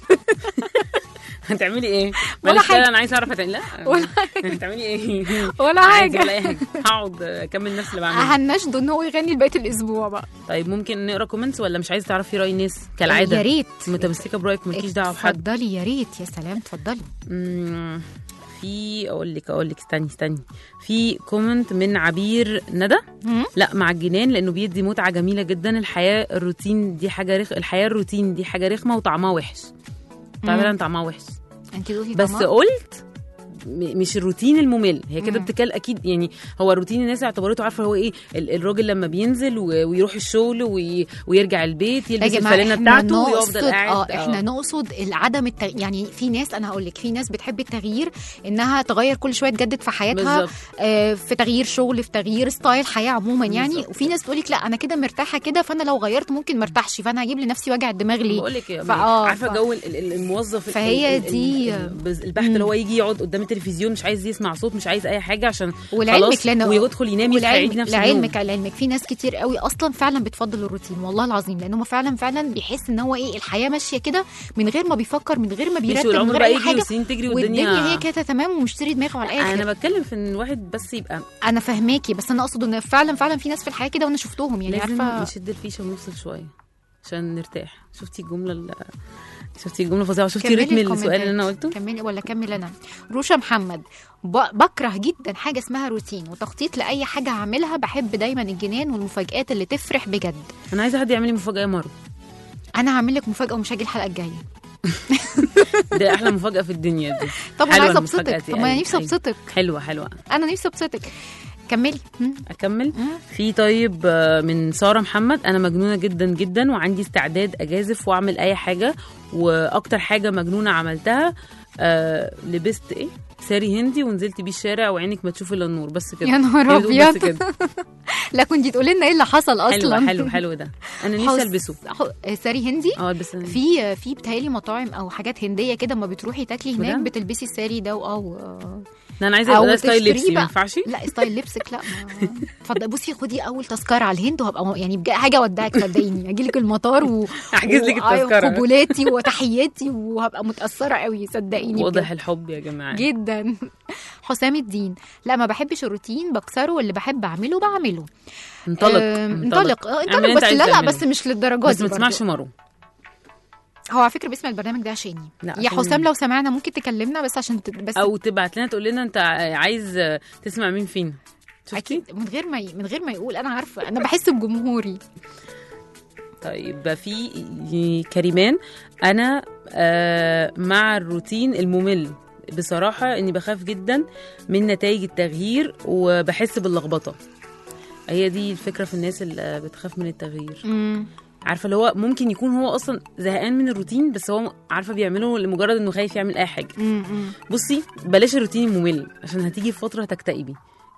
[SPEAKER 3] هتعملي ايه؟
[SPEAKER 2] ولا
[SPEAKER 3] معلش
[SPEAKER 2] حاجة.
[SPEAKER 3] لا، انا عايزه اعرف هتعملي لا
[SPEAKER 2] ولا
[SPEAKER 3] هتعملي ايه؟
[SPEAKER 2] ولا
[SPEAKER 3] عادي
[SPEAKER 2] حاجه
[SPEAKER 3] ولا اي حاجه هقعد اكمل نفس اللي بعمله
[SPEAKER 2] هنشده ان هو يغني لبقيه الاسبوع بقى
[SPEAKER 3] طيب ممكن نقرا كومنتس ولا مش عايزه تعرفي راي الناس كالعاده
[SPEAKER 2] يا ريت
[SPEAKER 3] متمسكه برايك مالكيش دعوه بحد
[SPEAKER 2] اتفضلي يا ريت يا سلام اتفضلي
[SPEAKER 3] مم، في اقول لك اقول لك استني استني في كومنت من عبير ندى
[SPEAKER 2] مم.
[SPEAKER 3] لا مع الجنان لانه بيدي متعه جميله جدا الحياه الروتين دي حاجه رخ... الحياه الروتين دي حاجه رخمه وطعمها وحش فعلا طعمها وحش
[SPEAKER 2] انت دوتي
[SPEAKER 3] بس
[SPEAKER 2] طعمها؟
[SPEAKER 3] قلت م- مش الروتين الممل هي كده
[SPEAKER 2] مم.
[SPEAKER 3] بتكال اكيد يعني هو الروتين الناس اعتبرته عارفه هو ايه ال- الراجل لما بينزل و- ويروح الشغل وي- ويرجع البيت
[SPEAKER 2] يا
[SPEAKER 3] يلبس
[SPEAKER 2] جماعة
[SPEAKER 3] الفانله
[SPEAKER 2] احنا
[SPEAKER 3] بتاعته
[SPEAKER 2] نقصد
[SPEAKER 3] ويفضل قاعد
[SPEAKER 2] اه احنا نقصد عدم التغ... يعني في ناس انا هقول لك في ناس بتحب التغيير انها تغير كل شويه تجدد في حياتها
[SPEAKER 3] بالظبط
[SPEAKER 2] آه في تغيير شغل في تغيير ستايل حياه عموما يعني
[SPEAKER 3] بالظبط.
[SPEAKER 2] وفي ناس تقول لك لا انا كده مرتاحه كده فانا لو غيرت ممكن مرتاحش فانا هجيب لنفسي وجع الدماغ ليه
[SPEAKER 3] بقول لك
[SPEAKER 2] فآه،
[SPEAKER 3] عارفه
[SPEAKER 2] ف-
[SPEAKER 3] جو ال- ال- الموظف ال-
[SPEAKER 2] فهي
[SPEAKER 3] ال- ال-
[SPEAKER 2] دي-
[SPEAKER 3] ال- بز- البحث اللي هو يجي يقعد قدام التلفزيون مش عايز يسمع صوت مش عايز اي حاجه عشان
[SPEAKER 2] ولعلمك
[SPEAKER 3] خلاص
[SPEAKER 2] لان
[SPEAKER 3] ويدخل ينام يصحى يعيد
[SPEAKER 2] ولعلمك
[SPEAKER 3] نفس اليوم
[SPEAKER 2] لعلمك لعلمك في ناس كتير قوي اصلا فعلا بتفضل الروتين والله العظيم لان هم فعلا فعلا بيحس ان هو ايه الحياه ماشيه كده من غير ما بيفكر من غير ما
[SPEAKER 3] مش
[SPEAKER 2] بيرتب من
[SPEAKER 3] والعمر
[SPEAKER 2] غير
[SPEAKER 3] بقى
[SPEAKER 2] اي
[SPEAKER 3] يجري
[SPEAKER 2] حاجه
[SPEAKER 3] والسنين تجري والدنيا,
[SPEAKER 2] والدنيا هي كده تمام ومشتري دماغه على الاخر
[SPEAKER 3] انا بتكلم في ان الواحد بس يبقى
[SPEAKER 2] انا فاهماكي بس انا اقصد ان فعلا فعلا في ناس في الحياه كده وانا شفتهم يعني
[SPEAKER 3] لازم
[SPEAKER 2] عارفه
[SPEAKER 3] نشد الفيشه ونفصل شويه عشان نرتاح شفتي الجمله ال- شفتي الجمله فظيعه شفتي
[SPEAKER 2] كملي
[SPEAKER 3] رتم السؤال
[SPEAKER 2] الكومنتات.
[SPEAKER 3] اللي انا قلته
[SPEAKER 2] كملي ولا كمل انا روشا محمد ب- بكره جدا حاجه اسمها روتين وتخطيط لاي حاجه هعملها بحب دايما الجنان والمفاجآت اللي تفرح بجد
[SPEAKER 3] انا عايزه حد يعمل لي مفاجاه يا مارو
[SPEAKER 2] انا هعمل لك مفاجاه ومش هاجي الحلقه الجايه
[SPEAKER 3] ده احلى مفاجاه في الدنيا دي
[SPEAKER 2] طب انا
[SPEAKER 3] حلوة
[SPEAKER 2] عايزه
[SPEAKER 3] المفاجآت
[SPEAKER 2] ابسطك
[SPEAKER 3] دي،
[SPEAKER 2] طب ما انا
[SPEAKER 3] أيوة،
[SPEAKER 2] نفسي
[SPEAKER 3] أيوة.
[SPEAKER 2] ابسطك
[SPEAKER 3] حلوه حلوه
[SPEAKER 2] انا نفسي ابسطك كملي مم.
[SPEAKER 3] اكمل
[SPEAKER 2] مم.
[SPEAKER 3] في طيب آه، من ساره محمد انا مجنونه جدا جدا وعندي استعداد اجازف واعمل اي حاجه واكتر حاجه مجنونه عملتها آه لبست ايه ساري هندي ونزلت بيه الشارع وعينك ما تشوف الا النور بس كده
[SPEAKER 2] يا نهار
[SPEAKER 3] هي بتقول بس
[SPEAKER 2] ابيض
[SPEAKER 3] كده
[SPEAKER 2] لا كنت تقولي لنا ايه اللي حصل اصلا
[SPEAKER 3] حلو حلو حلو ده انا نفسي
[SPEAKER 2] حس-
[SPEAKER 3] البسه
[SPEAKER 2] ح- ساري هندي
[SPEAKER 3] اه البس
[SPEAKER 2] في في بتهيألي مطاعم او حاجات هنديه كده اما بتروحي تاكلي هناك
[SPEAKER 3] بجد؟
[SPEAKER 2] بتلبسي الساري ده او
[SPEAKER 3] لا انا عايزه
[SPEAKER 2] أو
[SPEAKER 3] يبقى ده ستايل
[SPEAKER 2] تشتريه
[SPEAKER 3] لبسي ما
[SPEAKER 2] بقى.
[SPEAKER 3] ينفعش
[SPEAKER 2] لا ستايل لبسك لا ما- اتفضلي بصي خدي اول تذكره على الهند وهبقى يعني بجد حاجه اودعك صدقيني اجي لك المطار و
[SPEAKER 3] احجز لك
[SPEAKER 2] و-
[SPEAKER 3] التذكره
[SPEAKER 2] قبولاتي وتحياتي وهبقى متاثره قوي صدقيني
[SPEAKER 3] واضح
[SPEAKER 2] بجد.
[SPEAKER 3] الحب يا جماعه
[SPEAKER 2] جدا حسام الدين لا ما بحبش الروتين بكسره واللي بحب اعمله بعمله
[SPEAKER 3] انطلق
[SPEAKER 2] آم، انطلق آه،
[SPEAKER 3] اعمل
[SPEAKER 2] انطلق
[SPEAKER 3] اللي
[SPEAKER 2] بس
[SPEAKER 3] انت عايز
[SPEAKER 2] لا لا
[SPEAKER 3] تعمله.
[SPEAKER 2] بس مش للدرجه
[SPEAKER 3] بس
[SPEAKER 2] دي
[SPEAKER 3] ما
[SPEAKER 2] برضو.
[SPEAKER 3] تسمعش مارو
[SPEAKER 2] هو على فكره باسم البرنامج ده عشاني
[SPEAKER 3] لا،
[SPEAKER 2] يا
[SPEAKER 3] عشان-
[SPEAKER 2] حسام لو سمعنا ممكن تكلمنا بس عشان ت... بس
[SPEAKER 3] او تبعت لنا تقول لنا انت عايز تسمع مين فينا شفتي
[SPEAKER 2] اكيد من غير ما ي... من غير ما يقول انا عارفه انا بحس بجمهوري
[SPEAKER 3] طيب في كريمان انا آه مع الروتين الممل بصراحه اني بخاف جدا من نتائج التغيير وبحس باللخبطه هي دي الفكره في الناس اللي بتخاف من التغيير
[SPEAKER 2] امم
[SPEAKER 3] عارفه اللي هو ممكن يكون هو اصلا زهقان من الروتين بس هو عارفه بيعمله لمجرد انه خايف يعمل اي حاجه
[SPEAKER 2] امم
[SPEAKER 3] بصي بلاش الروتين الممل عشان هتيجي في فتره هتكتئبي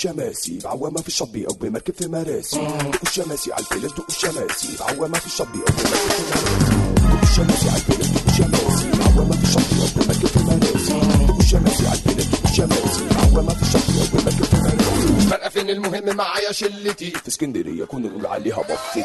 [SPEAKER 5] الشماسي بعوامة في الشطبي او بمركب في مراسي دقوا الشماسي على الفلس دقوا الشماسي بعوامة في الشطبي او بمركب في مراسي دقوا الشماسي على الفلس دقوا الشماسي بعوامة في الشطبي او بمركب في مراسي دقوا الشماسي على الفلس دقوا الشماسي بعوامة في الشطبي او بمركب في مراسي فرقة فين المهم معايا شلتي في اسكندرية كنا نقول عليها بفتي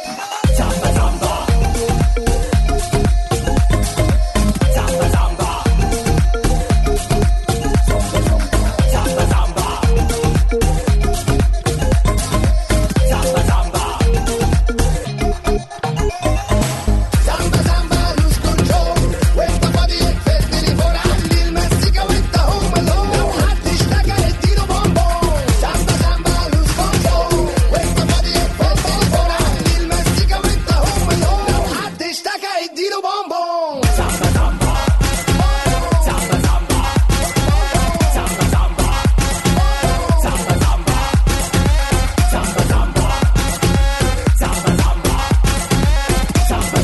[SPEAKER 6] زامبا زامبا لوز كنترول وانت فاضي في التليفون عندي المزيكا وانت هوم الهوم لو حد اشتكى اديله بومبون زامبا زامبا لوز كنترول وانت فاضي في التليفون عندي المزيكا وانت هوم الهوم لو حد اشتكى اديله بومبون زامبا زامبا زامبا زامبا زامبا زامبا زامبا زامبا زامبا زامبا زامبا زامبا زامبا زامبا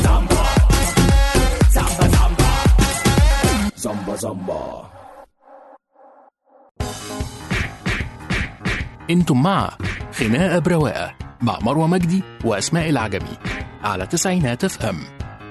[SPEAKER 6] زامبا
[SPEAKER 5] زمبا
[SPEAKER 6] زامبا زامبا
[SPEAKER 5] زمبا
[SPEAKER 1] انتم مع خناقة برواقة مع مروة مجدي وأسماء العجمي على تسعينات اف ام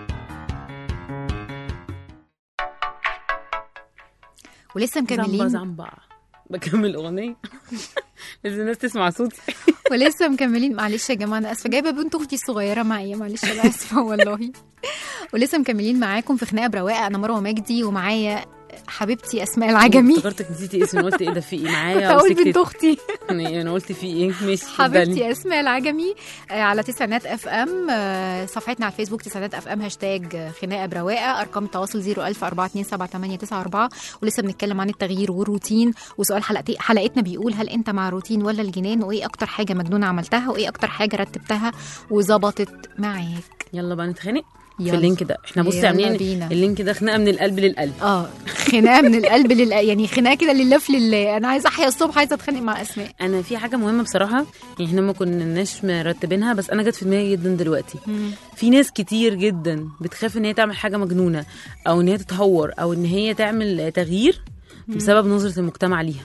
[SPEAKER 2] ولسه
[SPEAKER 3] زمبا
[SPEAKER 2] مكملين
[SPEAKER 3] زمبا بكمل اغنيه لازم الناس تسمع صوتي
[SPEAKER 2] ولسه مكملين معلش يا جماعه انا اسفه جايبه بنت اختي الصغيره معايا معلش انا اسفه والله ولسه مكملين معاكم في خناقه برواقه انا مروه مجدي ومعايا حبيبتي اسماء العجمي
[SPEAKER 3] افتكرتك نسيتي اسمي قلت ايه ده في ايه
[SPEAKER 2] كنت
[SPEAKER 3] معايا
[SPEAKER 2] اقول بنت
[SPEAKER 3] وسكتت
[SPEAKER 2] اختي
[SPEAKER 3] يعني انا قلت في ايه ماشي اتفضلي.
[SPEAKER 2] حبيبتي اسماء العجمي آه، على تسعينات اف ام آه، صفحتنا على الفيسبوك تسعينات اف ام هاشتاج آه، خناقه برواقه ارقام التواصل 010427894 ولسه بنتكلم عن التغيير والروتين وسؤال حلقتي حلقتنا بيقول هل انت مع روتين ولا الجنان وايه اكتر حاجه مجنونه عملتها وايه اكتر حاجه رتبتها وظبطت معاك
[SPEAKER 3] يلا بقى نتخانق في
[SPEAKER 2] يلا.
[SPEAKER 3] اللينك ده احنا بصي
[SPEAKER 2] يلا
[SPEAKER 3] عاملين
[SPEAKER 2] بينا.
[SPEAKER 3] اللينك ده خناقه من القلب للقلب
[SPEAKER 2] اه خناقه من القلب لل يعني خناقه كده لله في لله انا عايزه احيا الصبح عايزه اتخانق مع اسماء
[SPEAKER 3] انا في حاجه مهمه بصراحه يعني احنا ما كناش مرتبينها بس انا جت في دماغي جدا دلوقتي في ناس كتير جدا بتخاف ان هي تعمل حاجه مجنونه او ان هي تتهور او ان هي تعمل تغيير بسبب نظره المجتمع ليها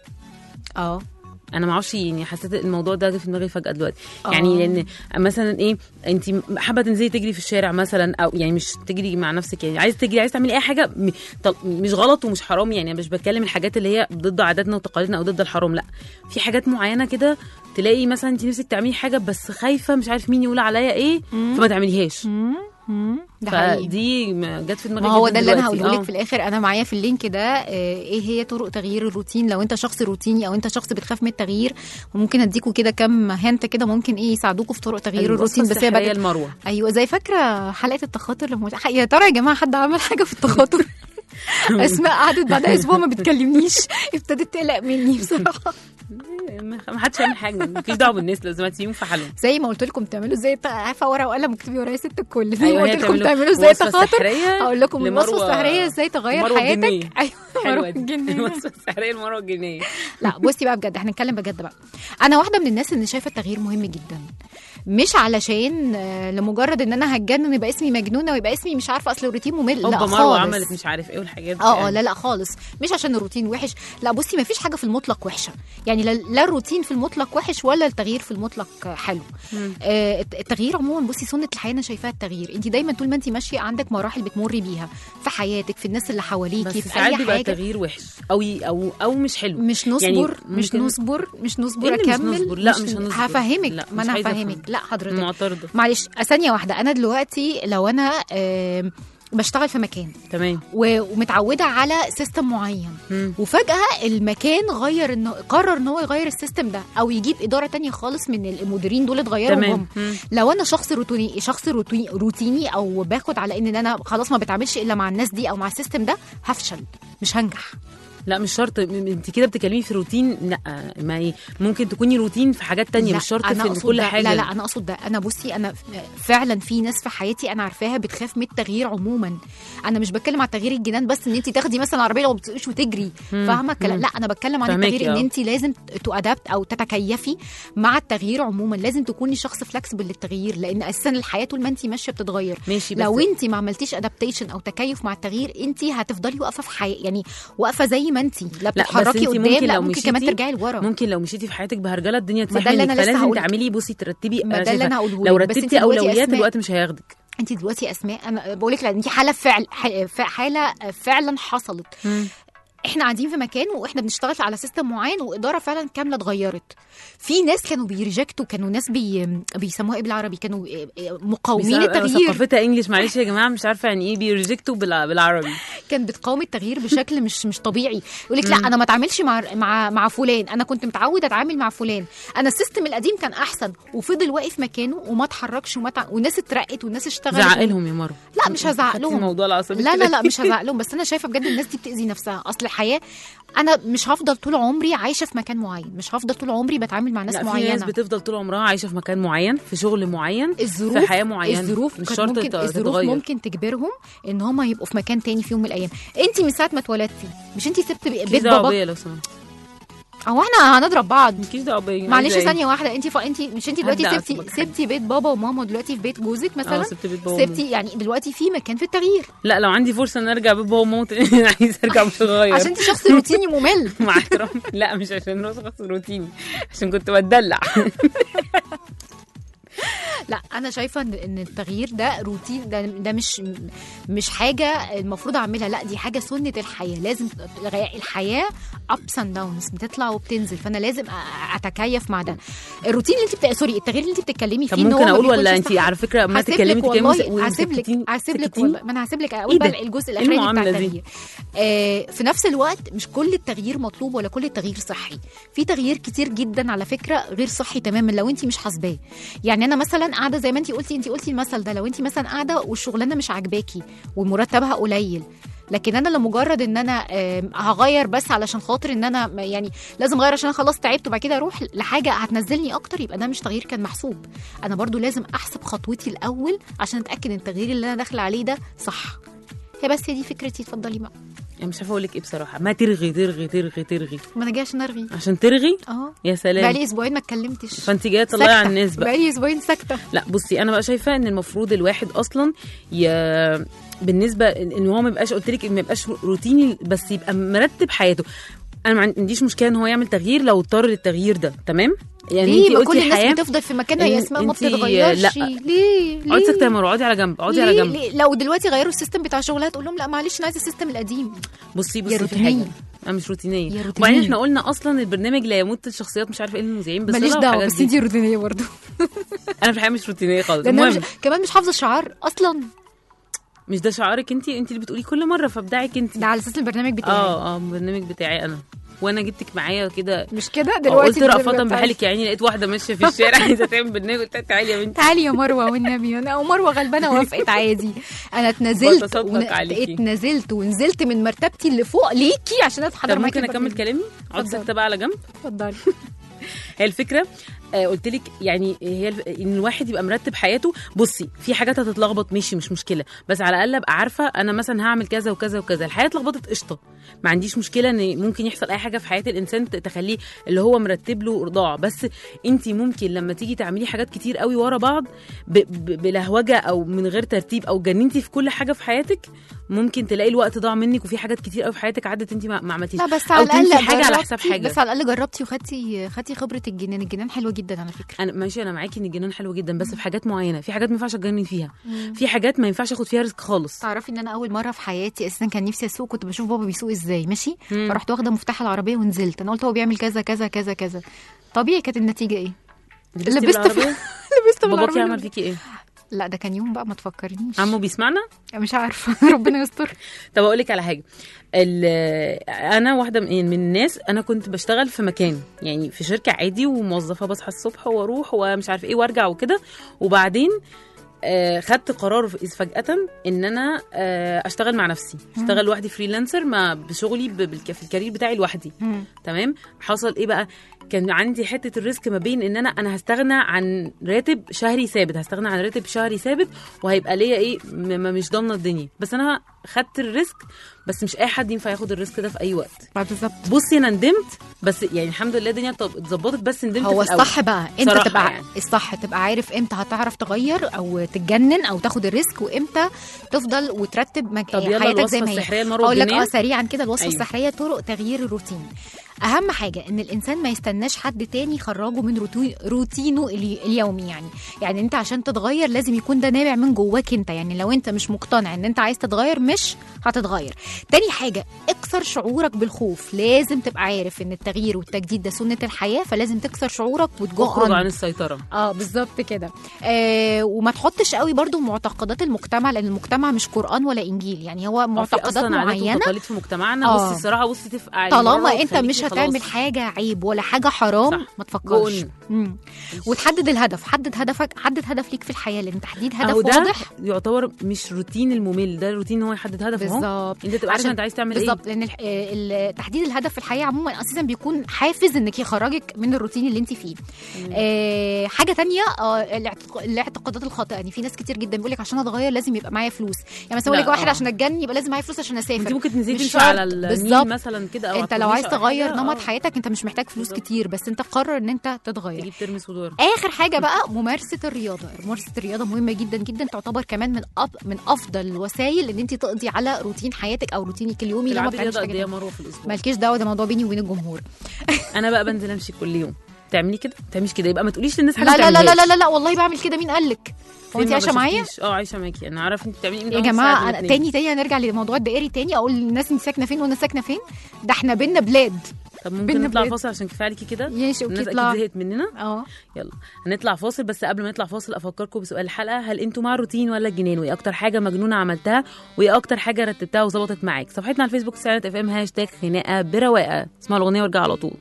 [SPEAKER 2] اه
[SPEAKER 3] انا ما اعرفش يعني حسيت الموضوع ده جه في دماغي فجاه دلوقتي
[SPEAKER 2] آه.
[SPEAKER 3] يعني لان مثلا ايه انت حابه تنزلي تجري في الشارع مثلا او يعني مش تجري مع نفسك يعني عايز تجري عايز تعملي اي حاجه م- طل- مش غلط ومش حرام يعني انا مش بتكلم الحاجات اللي هي ضد عاداتنا وتقاليدنا او ضد الحرام لا في حاجات معينه كده تلاقي مثلا انت نفسك تعملي حاجه بس خايفه مش عارف مين يقول عليا ايه فما تعمليهاش
[SPEAKER 2] ده حقيقي
[SPEAKER 3] فدي ما جت في دماغي
[SPEAKER 2] ما هو
[SPEAKER 3] جداً
[SPEAKER 2] ده اللي انا
[SPEAKER 3] دلوقتي.
[SPEAKER 2] هقوله لك
[SPEAKER 3] آه.
[SPEAKER 2] في الاخر انا معايا في اللينك ده آه، ايه هي طرق تغيير الروتين لو انت شخص روتيني او انت شخص بتخاف من التغيير وممكن اديكوا كده كام هنت كده ممكن ايه يساعدوكوا في طرق تغيير
[SPEAKER 3] الوصفة
[SPEAKER 2] الروتين بس هي
[SPEAKER 3] السحرية
[SPEAKER 2] بقت
[SPEAKER 3] المروه
[SPEAKER 2] ايوه زي فاكره حلقه التخاطر لما يا ترى يا جماعه حد عمل حاجه في التخاطر اسماء قعدت بعدها اسبوع ما بتكلمنيش ابتدت تقلق مني بصراحه
[SPEAKER 3] ما حدش يعمل حاجه مالكيش دعوه بالناس لازم تسيبهم في حالهم
[SPEAKER 2] زي ما قلت لكم تعملوا ازاي الت- عارفه ورقه وقلم اكتبي ورايا ست الكل زي
[SPEAKER 3] أيوة،
[SPEAKER 2] ما
[SPEAKER 3] هي
[SPEAKER 2] قلت لكم
[SPEAKER 3] تعملوا
[SPEAKER 2] تعملوا ازاي
[SPEAKER 3] وصفة
[SPEAKER 2] تخاطر
[SPEAKER 3] سحرية
[SPEAKER 2] هقول لكم الوصفه
[SPEAKER 3] لمروة-
[SPEAKER 2] السحريه ازاي تغير
[SPEAKER 3] مروة
[SPEAKER 2] حياتك
[SPEAKER 3] الجنية.
[SPEAKER 2] ايوه
[SPEAKER 3] حلوه
[SPEAKER 2] مروة
[SPEAKER 3] دي
[SPEAKER 2] الجنية.
[SPEAKER 3] الوصفه السحريه المروه الجنيه
[SPEAKER 2] لا بصي بقى بجد احنا نتكلم بجد بقى انا واحده من الناس اللي شايفه التغيير مهم جدا مش علشان آه، لمجرد ان انا هتجنن يبقى اسمي مجنونه ويبقى اسمي مش عارفه اصل الروتين ممل لا
[SPEAKER 3] هوبا
[SPEAKER 2] خالص
[SPEAKER 3] مروه عملت مش عارف ايه والحاجات دي
[SPEAKER 2] اه اه
[SPEAKER 3] يعني.
[SPEAKER 2] لا لا خالص مش عشان الروتين وحش لا بصي ما فيش حاجه في المطلق وحشه يعني لا, لا الروتين في المطلق وحش ولا التغيير في المطلق حلو آه الت- التغيير عموما بصي سنه الحياه انا شايفاها التغيير انت دايما طول ما انت ماشيه عندك مراحل بتمري بيها في حياتك في الناس اللي حواليكي
[SPEAKER 3] بس
[SPEAKER 2] في
[SPEAKER 3] ساعات
[SPEAKER 2] اي
[SPEAKER 3] بيبقى
[SPEAKER 2] حاجه
[SPEAKER 3] تغيير وحش او ي- او او مش حلو
[SPEAKER 2] مش نصبر
[SPEAKER 3] يعني
[SPEAKER 2] مش
[SPEAKER 3] ممكن-
[SPEAKER 2] نصبر مش نصبر
[SPEAKER 3] إيه اللي مش
[SPEAKER 2] اكمل
[SPEAKER 3] نصبر؟ لا، مش هنصبر.
[SPEAKER 2] هفهمك
[SPEAKER 3] لا،
[SPEAKER 2] ما
[SPEAKER 3] مش
[SPEAKER 2] انا
[SPEAKER 3] عايزة
[SPEAKER 2] هفهمك
[SPEAKER 3] أفهم.
[SPEAKER 2] لا حضرتك
[SPEAKER 3] معترضه
[SPEAKER 2] معلش ثانيه واحده انا دلوقتي لو انا آم، بشتغل في مكان
[SPEAKER 3] تمام
[SPEAKER 2] و- ومتعوده على سيستم معين
[SPEAKER 3] مم.
[SPEAKER 2] وفجاه المكان غير انه قرر ان هو يغير السيستم ده او يجيب اداره تانية خالص من المديرين دول اتغيروا
[SPEAKER 3] تمام.
[SPEAKER 2] هم
[SPEAKER 3] مم.
[SPEAKER 2] لو انا شخص روتيني شخص روتيني, روتيني او باخد على ان انا خلاص ما بتعاملش الا مع الناس دي او مع السيستم ده هفشل مش هنجح
[SPEAKER 3] لا مش شرط م- انت كده بتتكلمي في روتين لا ما ي- ممكن تكوني روتين في حاجات تانية
[SPEAKER 2] لا،
[SPEAKER 3] مش شرط
[SPEAKER 2] أنا
[SPEAKER 3] في
[SPEAKER 2] أقصد
[SPEAKER 3] كل
[SPEAKER 2] ده.
[SPEAKER 3] حاجه
[SPEAKER 2] لا لا انا اقصد ده انا بصي انا فعلا في ناس في حياتي انا عارفاها بتخاف من التغيير عموما انا مش بتكلم على تغيير الجنان بس ان انت تاخدي مثلا عربيه لو بتسوقيش وتجري فاهمه الكلام لا انا بتكلم عن
[SPEAKER 3] فهماكي،
[SPEAKER 2] التغيير ان
[SPEAKER 3] آه.
[SPEAKER 2] انت لازم تؤدبت او تتكيفي مع التغيير عموما لازم تكوني شخص فلكسبل للتغيير لان اساسا الحياه طول ما انت ماشيه بتتغير
[SPEAKER 3] ماشي بس
[SPEAKER 2] لو انت ما عملتيش ادابتيشن او تكيف مع التغيير انت هتفضلي واقفه في حياه يعني واقفه زي ما ما انت لا
[SPEAKER 3] لا، بس
[SPEAKER 2] بتتحركي
[SPEAKER 3] انتي
[SPEAKER 2] قدام
[SPEAKER 3] ممكن
[SPEAKER 2] لا
[SPEAKER 3] لو
[SPEAKER 2] ممكن كمان
[SPEAKER 3] مشيتي-
[SPEAKER 2] ترجعي لورا
[SPEAKER 3] ممكن لو مشيتي في حياتك بهرجله الدنيا
[SPEAKER 2] ما ده
[SPEAKER 3] تسيح
[SPEAKER 2] اللي
[SPEAKER 3] منك
[SPEAKER 2] أنا لسه
[SPEAKER 3] فلازم
[SPEAKER 2] هقولك.
[SPEAKER 3] تعملي بصي ترتبي
[SPEAKER 2] ما
[SPEAKER 3] أنا
[SPEAKER 2] ده اللي
[SPEAKER 3] شايفة
[SPEAKER 2] أنا هقوله
[SPEAKER 3] لو
[SPEAKER 2] لك. بس انتي
[SPEAKER 3] رتبتي
[SPEAKER 2] دلوقتي
[SPEAKER 3] اولويات
[SPEAKER 2] أسماء-
[SPEAKER 3] الوقت مش هياخدك
[SPEAKER 2] انت دلوقتي يا اسماء انا بقول لك دي حاله فعل ح- ف- حاله فعلا حصلت احنا قاعدين في مكان واحنا بنشتغل على سيستم معين واداره فعلا كامله اتغيرت في ناس كانوا بيريجكتوا كانوا ناس بي بيسموها ايه بالعربي كانوا مقاومين
[SPEAKER 3] بس أنا
[SPEAKER 2] التغيير
[SPEAKER 3] ثقافتها انجلش معلش يا جماعه مش عارفه يعني ايه بيرجكتوا بالع- بالعربي
[SPEAKER 2] كان بتقاوم التغيير بشكل مش مش طبيعي يقول لك لا انا ما اتعاملش مع مع مع فلان انا كنت متعود اتعامل مع فلان انا السيستم القديم كان احسن وفضل واقف مكانه وما اتحركش وما تع... والناس اترقت والناس اشتغلت
[SPEAKER 3] زعق لهم يا مروه
[SPEAKER 2] لا مش هزعق
[SPEAKER 3] خدتي
[SPEAKER 2] لهم
[SPEAKER 3] الموضوع العصبي
[SPEAKER 2] لا لا
[SPEAKER 3] كده.
[SPEAKER 2] لا مش هزعق لهم بس انا شايفه بجد الناس دي بتاذي نفسها اصل الحياه انا مش هفضل طول عمري عايشه في مكان معين مش هفضل طول عمري بتعامل مع ناس
[SPEAKER 3] لا في
[SPEAKER 2] معينه
[SPEAKER 3] ناس بتفضل طول عمرها عايشه في مكان معين في شغل معين
[SPEAKER 2] الظروف
[SPEAKER 3] في حياه معينه
[SPEAKER 2] الظروف
[SPEAKER 3] مش
[SPEAKER 2] كانت
[SPEAKER 3] شرط
[SPEAKER 2] ممكن
[SPEAKER 3] تت-
[SPEAKER 2] الظروف
[SPEAKER 3] تتغير
[SPEAKER 2] ممكن تجبرهم ان هم يبقوا في مكان تاني في يوم من الايام انت من ساعه ما اتولدتي مش انت سبت بي-
[SPEAKER 3] مالكيش
[SPEAKER 2] بيت
[SPEAKER 3] دعوه
[SPEAKER 2] بابا
[SPEAKER 3] بيا لو سمحت
[SPEAKER 2] او احنا هنضرب بعض
[SPEAKER 3] مالكيش دعوه بيا
[SPEAKER 2] معلش
[SPEAKER 3] عايزة إيه؟
[SPEAKER 2] ثانيه واحده انت ف... انت مش انت دلوقتي
[SPEAKER 3] هبدأ
[SPEAKER 2] سبتي
[SPEAKER 3] أسيبك حاجة.
[SPEAKER 2] سبتي بيت بابا وماما دلوقتي في بيت جوزك مثلا
[SPEAKER 3] اه سبت بيت بابا
[SPEAKER 2] سبتي يعني دلوقتي في مكان في التغيير
[SPEAKER 3] لا لو عندي فرصه ان ارجع بيت بابا وماما تاني، عايزه ارجع مش هغير
[SPEAKER 2] عشان انت شخص روتيني ممل
[SPEAKER 3] مع احترامي لا مش عشان انا شخص روتيني عشان كنت بتدلع
[SPEAKER 2] لا انا شايفه ان ان التغيير ده روتين ده ده مش مش حاجه المفروض اعملها لا دي حاجه سنه الحياه لازم الحياه ابس اند داونز بتطلع وبتنزل فانا لازم أ- اتكيف مع ده الروتين اللي انت بت... سوري التغيير اللي انت بتتكلمي فيه
[SPEAKER 3] طب
[SPEAKER 2] إن هو
[SPEAKER 3] ممكن
[SPEAKER 2] ما
[SPEAKER 3] اقول ولا
[SPEAKER 2] بيكونش
[SPEAKER 3] انت
[SPEAKER 2] صح.
[SPEAKER 3] على فكره ما
[SPEAKER 2] هسيب
[SPEAKER 3] تتكلمي
[SPEAKER 2] لك
[SPEAKER 3] تتكلمي
[SPEAKER 2] والله هسيب لك
[SPEAKER 3] وسكتين-
[SPEAKER 2] هسيب لك
[SPEAKER 3] سكتين.
[SPEAKER 2] والله ما انا هسيب لك اقول
[SPEAKER 3] إيه
[SPEAKER 2] بقى
[SPEAKER 3] ده؟
[SPEAKER 2] الجزء
[SPEAKER 3] إيه
[SPEAKER 2] الاخراني بتاع
[SPEAKER 3] المعاملة دي؟
[SPEAKER 2] التغيير آه في نفس الوقت مش كل التغيير مطلوب ولا كل التغيير صحي في تغيير كتير جدا على فكره غير صحي تماما لو انت مش حاسباه يعني انا مثلا قاعده زي ما انت قلتي انت قلتي المثل ده لو انت مثلا قاعده والشغلانه مش عاجباكي ومرتبها قليل لكن انا لمجرد ان انا آم، هغير بس علشان خاطر ان انا م- يعني لازم اغير عشان أنا خلاص تعبت وبعد كده اروح لحاجه هتنزلني اكتر يبقى ده مش تغيير كان محسوب انا برضو لازم احسب خطوتي الاول عشان اتاكد ان التغيير اللي انا داخله عليه ده صح هي بس هي دي فكرتي اتفضلي بقى
[SPEAKER 3] يعني مش عارفه اقول لك ايه بصراحه ما ترغي ترغي ترغي ترغي
[SPEAKER 2] ما انا جايه عشان ارغي
[SPEAKER 3] عشان ترغي
[SPEAKER 2] اه
[SPEAKER 3] يا سلام
[SPEAKER 2] بقالي اسبوعين ما اتكلمتش
[SPEAKER 3] فانت جايه تطلعي على الناس بقى
[SPEAKER 2] بقالي اسبوعين ساكته
[SPEAKER 3] لا بصي انا بقى شايفه ان المفروض الواحد اصلا ي... بالنسبه ان هو ما يبقاش قلت لك ما يبقاش روتيني بس يبقى مرتب حياته انا ما عنديش مشكله ان هو يعمل تغيير لو اضطر للتغيير ده تمام يعني
[SPEAKER 2] ليه
[SPEAKER 3] انت
[SPEAKER 2] ما
[SPEAKER 3] قلتي
[SPEAKER 2] كل الناس
[SPEAKER 3] الحياه
[SPEAKER 2] بتفضل في مكانها يا
[SPEAKER 3] إن-
[SPEAKER 2] اسماء ما
[SPEAKER 3] انتي-
[SPEAKER 2] بتتغيرش
[SPEAKER 3] لا.
[SPEAKER 2] ليه
[SPEAKER 3] اقعدي ساكته يا
[SPEAKER 2] ليه
[SPEAKER 3] مروه اقعدي على جنب اقعدي على
[SPEAKER 2] ليه؟
[SPEAKER 3] جنب
[SPEAKER 2] ليه؟ لو دلوقتي غيروا السيستم بتاع شغلها تقول لهم لا معلش انا عايزه السيستم القديم
[SPEAKER 3] بصي
[SPEAKER 2] يا
[SPEAKER 3] بصي في
[SPEAKER 2] روتينية.
[SPEAKER 3] حاجه انا مش روتينيه
[SPEAKER 2] يا روتينية.
[SPEAKER 3] وبعدين احنا قلنا اصلا البرنامج لا يمت الشخصيات مش عارفه ايه المذيعين بس
[SPEAKER 2] ماليش
[SPEAKER 3] أنا
[SPEAKER 2] دعوه
[SPEAKER 3] والحاجات
[SPEAKER 2] بس
[SPEAKER 3] دي.
[SPEAKER 2] دي روتينيه برضه
[SPEAKER 3] انا في الحقيقه مش روتينيه خالص
[SPEAKER 2] لان انا
[SPEAKER 3] المهم
[SPEAKER 2] مش كمان مش حافظه الشعار اصلا
[SPEAKER 3] مش ده شعارك انت انت اللي بتقوليه كل مره فابدعك انت
[SPEAKER 2] ده على اساس البرنامج بتاعي
[SPEAKER 3] اه اه البرنامج بتاعي انا وانا جبتك معايا كده
[SPEAKER 2] مش كده
[SPEAKER 3] قلت
[SPEAKER 2] دلوقتي البرنامج
[SPEAKER 3] رأفة
[SPEAKER 2] بتاعي.
[SPEAKER 3] بحالك يا عيني لقيت واحده ماشيه في الشارع عايزه تعمل برنامج قلت لها تعالي يا بنتي
[SPEAKER 2] تعالي يا مروه والنبي انا ومروه غلبانه وافقت عادي انا اتنازلت
[SPEAKER 3] بتصدق
[SPEAKER 2] ون...
[SPEAKER 3] عليكي.
[SPEAKER 2] اتنازلت ونزلت من مرتبتي اللي فوق ليكي عشان اتحضر
[SPEAKER 3] طب
[SPEAKER 2] معاكي
[SPEAKER 3] ممكن اكمل
[SPEAKER 2] البرنامج.
[SPEAKER 3] كلامي اقعد
[SPEAKER 2] اتفضل.
[SPEAKER 3] ساكته بقى على جنب
[SPEAKER 2] اتفضلي
[SPEAKER 3] هي الفكره آه قلت لك يعني هي الف- ان الواحد يبقى مرتب حياته بصي في حاجات هتتلخبط ماشي مش مشكله بس على الاقل ابقى عارفه انا مثلا هعمل كذا وكذا وكذا الحياه اتلخبطت قشطه ما عنديش مشكله ان ممكن يحصل اي حاجه في حياه الانسان ت- تخليه اللي هو مرتب له رضاعه بس انت ممكن لما تيجي تعملي حاجات كتير قوي ورا بعض ب- ب- بلهوجه او من غير ترتيب او جننتي في كل حاجه في حياتك ممكن تلاقي الوقت ضاع منك وفي حاجات كتير قوي في حياتك عدت انت ما ما عملتيش
[SPEAKER 2] لا بس
[SPEAKER 3] أو
[SPEAKER 2] على الاقل
[SPEAKER 3] تنسي حاجة على
[SPEAKER 2] جربتي-
[SPEAKER 3] حساب حاجة.
[SPEAKER 2] بس على الاقل جربتي وخدتي خدتي خبره الجنان الجنان حلوه جدا على فكره
[SPEAKER 3] انا ماشي انا معاكي ان الجنان حلو جدا بس في حاجات معينه في حاجات ما ينفعش اتجنن فيها في حاجات ما ينفعش اخد فيها ريسك خالص
[SPEAKER 2] تعرفي ان انا اول مره في حياتي اساسا كان نفسي اسوق كنت بشوف بابا بيسوق ازاي ماشي فرحت واخده مفتاح العربيه ونزلت انا قلت هو بيعمل كذا كذا كذا كذا طبيعي كانت النتيجه ايه
[SPEAKER 3] لبستي
[SPEAKER 2] لبست في
[SPEAKER 3] بالعربية؟
[SPEAKER 2] لبست
[SPEAKER 3] باباكي
[SPEAKER 2] بالعربيه
[SPEAKER 3] عمل فيكي ايه
[SPEAKER 2] لا ده كان يوم بقى ما تفكرنيش
[SPEAKER 3] عمو بيسمعنا
[SPEAKER 2] مش عارفه ربنا يستر
[SPEAKER 3] طب اقول لك على حاجه ال- انا واحده من من الناس انا كنت بشتغل في مكان يعني في شركه عادي وموظفه بصحى الصبح واروح ومش عارف ايه وارجع وكده وبعدين آه، خدت قرار ف- فجأة ان انا آه، اشتغل مع نفسي اشتغل لوحدي فريلانسر مع بشغلي ب- بالك- في الكارير بتاعي لوحدي تمام حصل ايه بقى كان عندي حته الريسك ما بين ان انا انا هستغنى عن راتب شهري ثابت هستغنى عن راتب شهري ثابت وهيبقى ليا ايه م- م- مش ضامنه الدنيا بس انا خدت الريسك بس مش اي حد ينفع ياخد الريسك ده في اي وقت
[SPEAKER 2] بالظبط
[SPEAKER 3] بصي انا ندمت بس يعني الحمد لله الدنيا طب- اتظبطت بس ندمت
[SPEAKER 2] هو
[SPEAKER 3] في الأول.
[SPEAKER 2] الصح بقى انت
[SPEAKER 3] صراحة
[SPEAKER 2] تبقى
[SPEAKER 3] يعني.
[SPEAKER 2] الصح تبقى عارف امتى هتعرف تغير او تتجنن او تاخد الريسك وامتى تفضل وترتب مك...
[SPEAKER 3] طب يلا
[SPEAKER 2] حياتك زي
[SPEAKER 3] الوصفة
[SPEAKER 2] ما هي
[SPEAKER 3] السحرية المروة
[SPEAKER 2] اقول لك
[SPEAKER 3] الجنيه.
[SPEAKER 2] اه سريعا كده الوصفه
[SPEAKER 3] أيوة.
[SPEAKER 2] السحريه طرق تغيير الروتين اهم حاجه ان الانسان ما يستناش حد تاني يخرجه من روتو- روتينه الي- اليومي يعني يعني انت عشان تتغير لازم يكون ده نابع من جواك انت يعني لو انت مش مقتنع ان انت عايز تتغير مش هتتغير تاني حاجه اكسر شعورك بالخوف لازم تبقى عارف ان التغيير والتجديد ده سنه الحياه فلازم تكسر شعورك وتجو
[SPEAKER 3] اخرج
[SPEAKER 2] on.
[SPEAKER 3] عن السيطره
[SPEAKER 2] اه بالظبط كده آه وما تحطش قوي برضو معتقدات المجتمع لان المجتمع مش قران ولا انجيل يعني هو
[SPEAKER 3] آه، في
[SPEAKER 2] معتقدات
[SPEAKER 3] أصلاً عادات
[SPEAKER 2] معينه
[SPEAKER 3] وتقاليد في مجتمعنا
[SPEAKER 2] آه.
[SPEAKER 3] بصي الصراحه بصي تفقع على
[SPEAKER 2] طالما
[SPEAKER 3] المرة
[SPEAKER 2] انت
[SPEAKER 3] وتخليكي
[SPEAKER 2] مش
[SPEAKER 3] خلاص.
[SPEAKER 2] هتعمل حاجه عيب ولا حاجه حرام
[SPEAKER 3] صح.
[SPEAKER 2] ما تفكرش
[SPEAKER 3] جون.
[SPEAKER 2] مم. وتحدد الهدف حدد هدفك حدد هدف ليك في الحياه لان تحديد هدف
[SPEAKER 3] اهو ده
[SPEAKER 2] واضح
[SPEAKER 3] يعتبر مش روتين الممل ده روتين ان هو يحدد هدف اهو
[SPEAKER 2] بالظبط
[SPEAKER 3] انت تبقى عارف
[SPEAKER 2] عشان-
[SPEAKER 3] انت عايز تعمل
[SPEAKER 2] بالظبط لان الح- آه، ال- تحديد الهدف في الحياه عموما اساسا بيكون حافز انك يخرجك من الروتين اللي انت فيه آه حاجه تانية آه الاعتق- الاعتقادات الخاطئه يعني في ناس كتير جدا بيقول لك عشان اتغير لازم يبقى معايا فلوس يعني مثلا يقول
[SPEAKER 3] لا،
[SPEAKER 2] لك واحد
[SPEAKER 3] آه.
[SPEAKER 2] عشان اتجنن يبقى لازم معايا فلوس عشان
[SPEAKER 3] ايه
[SPEAKER 2] اسافر
[SPEAKER 3] انت ممكن تنزلي
[SPEAKER 2] مش
[SPEAKER 3] تمشي على
[SPEAKER 2] شرط.
[SPEAKER 3] النيل
[SPEAKER 2] بالظبط.
[SPEAKER 3] مثلا كده او
[SPEAKER 2] انت
[SPEAKER 3] على
[SPEAKER 2] لو عايز
[SPEAKER 3] الكورنيش أو
[SPEAKER 2] تغير
[SPEAKER 3] حاجة،
[SPEAKER 2] نمط
[SPEAKER 3] آه.
[SPEAKER 2] حياتك انت مش محتاج فلوس
[SPEAKER 3] بالظبط.
[SPEAKER 2] كتير بس انت قرر ان انت تتغير
[SPEAKER 3] تجيب ترمس ودور
[SPEAKER 2] اخر حاجه بقى ممارسه الرياضه ممارسه الرياضه مهمه جدا جدا تعتبر كمان من أب من افضل الوسائل ان انت تقضي على روتين حياتك او روتينك اليومي لو ما
[SPEAKER 3] تلعبي
[SPEAKER 2] بتعملش
[SPEAKER 3] رياضه قد ايه
[SPEAKER 2] حاجه
[SPEAKER 3] يا
[SPEAKER 2] تانية.
[SPEAKER 3] مروه في الاسبوع
[SPEAKER 2] مالكيش دعوه ده موضوع بيني وبين الجمهور
[SPEAKER 3] انا بقى بنزل امشي كل يوم تعملي كده ما تعمليش كده يبقى ما تقوليش للناس حاجه
[SPEAKER 2] لا
[SPEAKER 3] ما
[SPEAKER 2] لا لا لا
[SPEAKER 3] تعملهاش.
[SPEAKER 2] لا لا والله بعمل كده مين قال لك هو
[SPEAKER 3] فين
[SPEAKER 2] انت
[SPEAKER 3] ما
[SPEAKER 2] عايشه معايا
[SPEAKER 3] بشوفكيش؟ اه عايشه معاكي انا عارفه انت بتعملي ايه من
[SPEAKER 2] يا
[SPEAKER 3] أول ساعة
[SPEAKER 2] جماعه انا
[SPEAKER 3] الاتنين.
[SPEAKER 2] تاني تاني هنرجع للموضوع الدائري تاني اقول للناس انت ساكنه فين وانا ساكنه فين ده احنا بينا بلاد
[SPEAKER 3] طب ممكن
[SPEAKER 2] بينا
[SPEAKER 3] نطلع
[SPEAKER 2] بلاد.
[SPEAKER 3] فاصل عشان كفايه عليكي كده
[SPEAKER 2] ماشي اوكي
[SPEAKER 3] الناس
[SPEAKER 2] اطلع
[SPEAKER 3] اكيد زهقت مننا
[SPEAKER 2] اه
[SPEAKER 3] يلا هنطلع فاصل بس قبل ما نطلع فاصل افكركم بسؤال الحلقه هل انتوا مع الروتين ولا الجنان وايه اكتر حاجه مجنونه عملتها وايه اكتر حاجه رتبتها وظبطت معاك صفحتنا على الفيسبوك ساعه اف ام هاشتاج خناقه برواقه اسمعوا الاغنيه وارجع على طول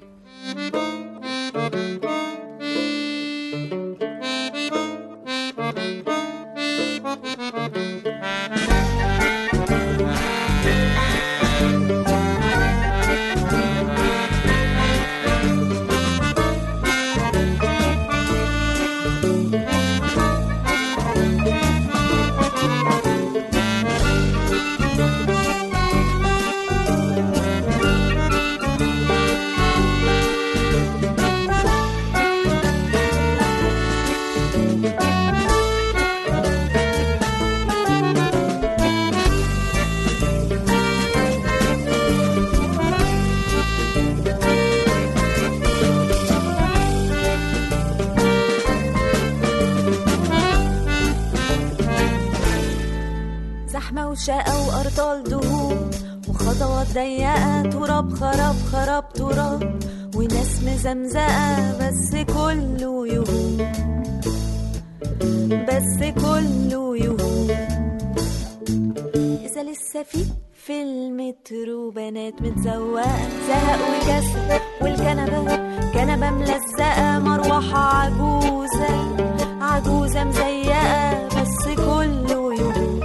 [SPEAKER 7] زحمة وشقة وأرطال دهون وخطوات ضيقة تراب خراب خراب تراب وناس مزمزقة بس كله يهون بس كله يهون إذا لسه في في المترو بنات متزوقة زهق وكسر والكنبة كنبة ملزقة مروحة عجوزة عجوزة مزيقة بس كله يهون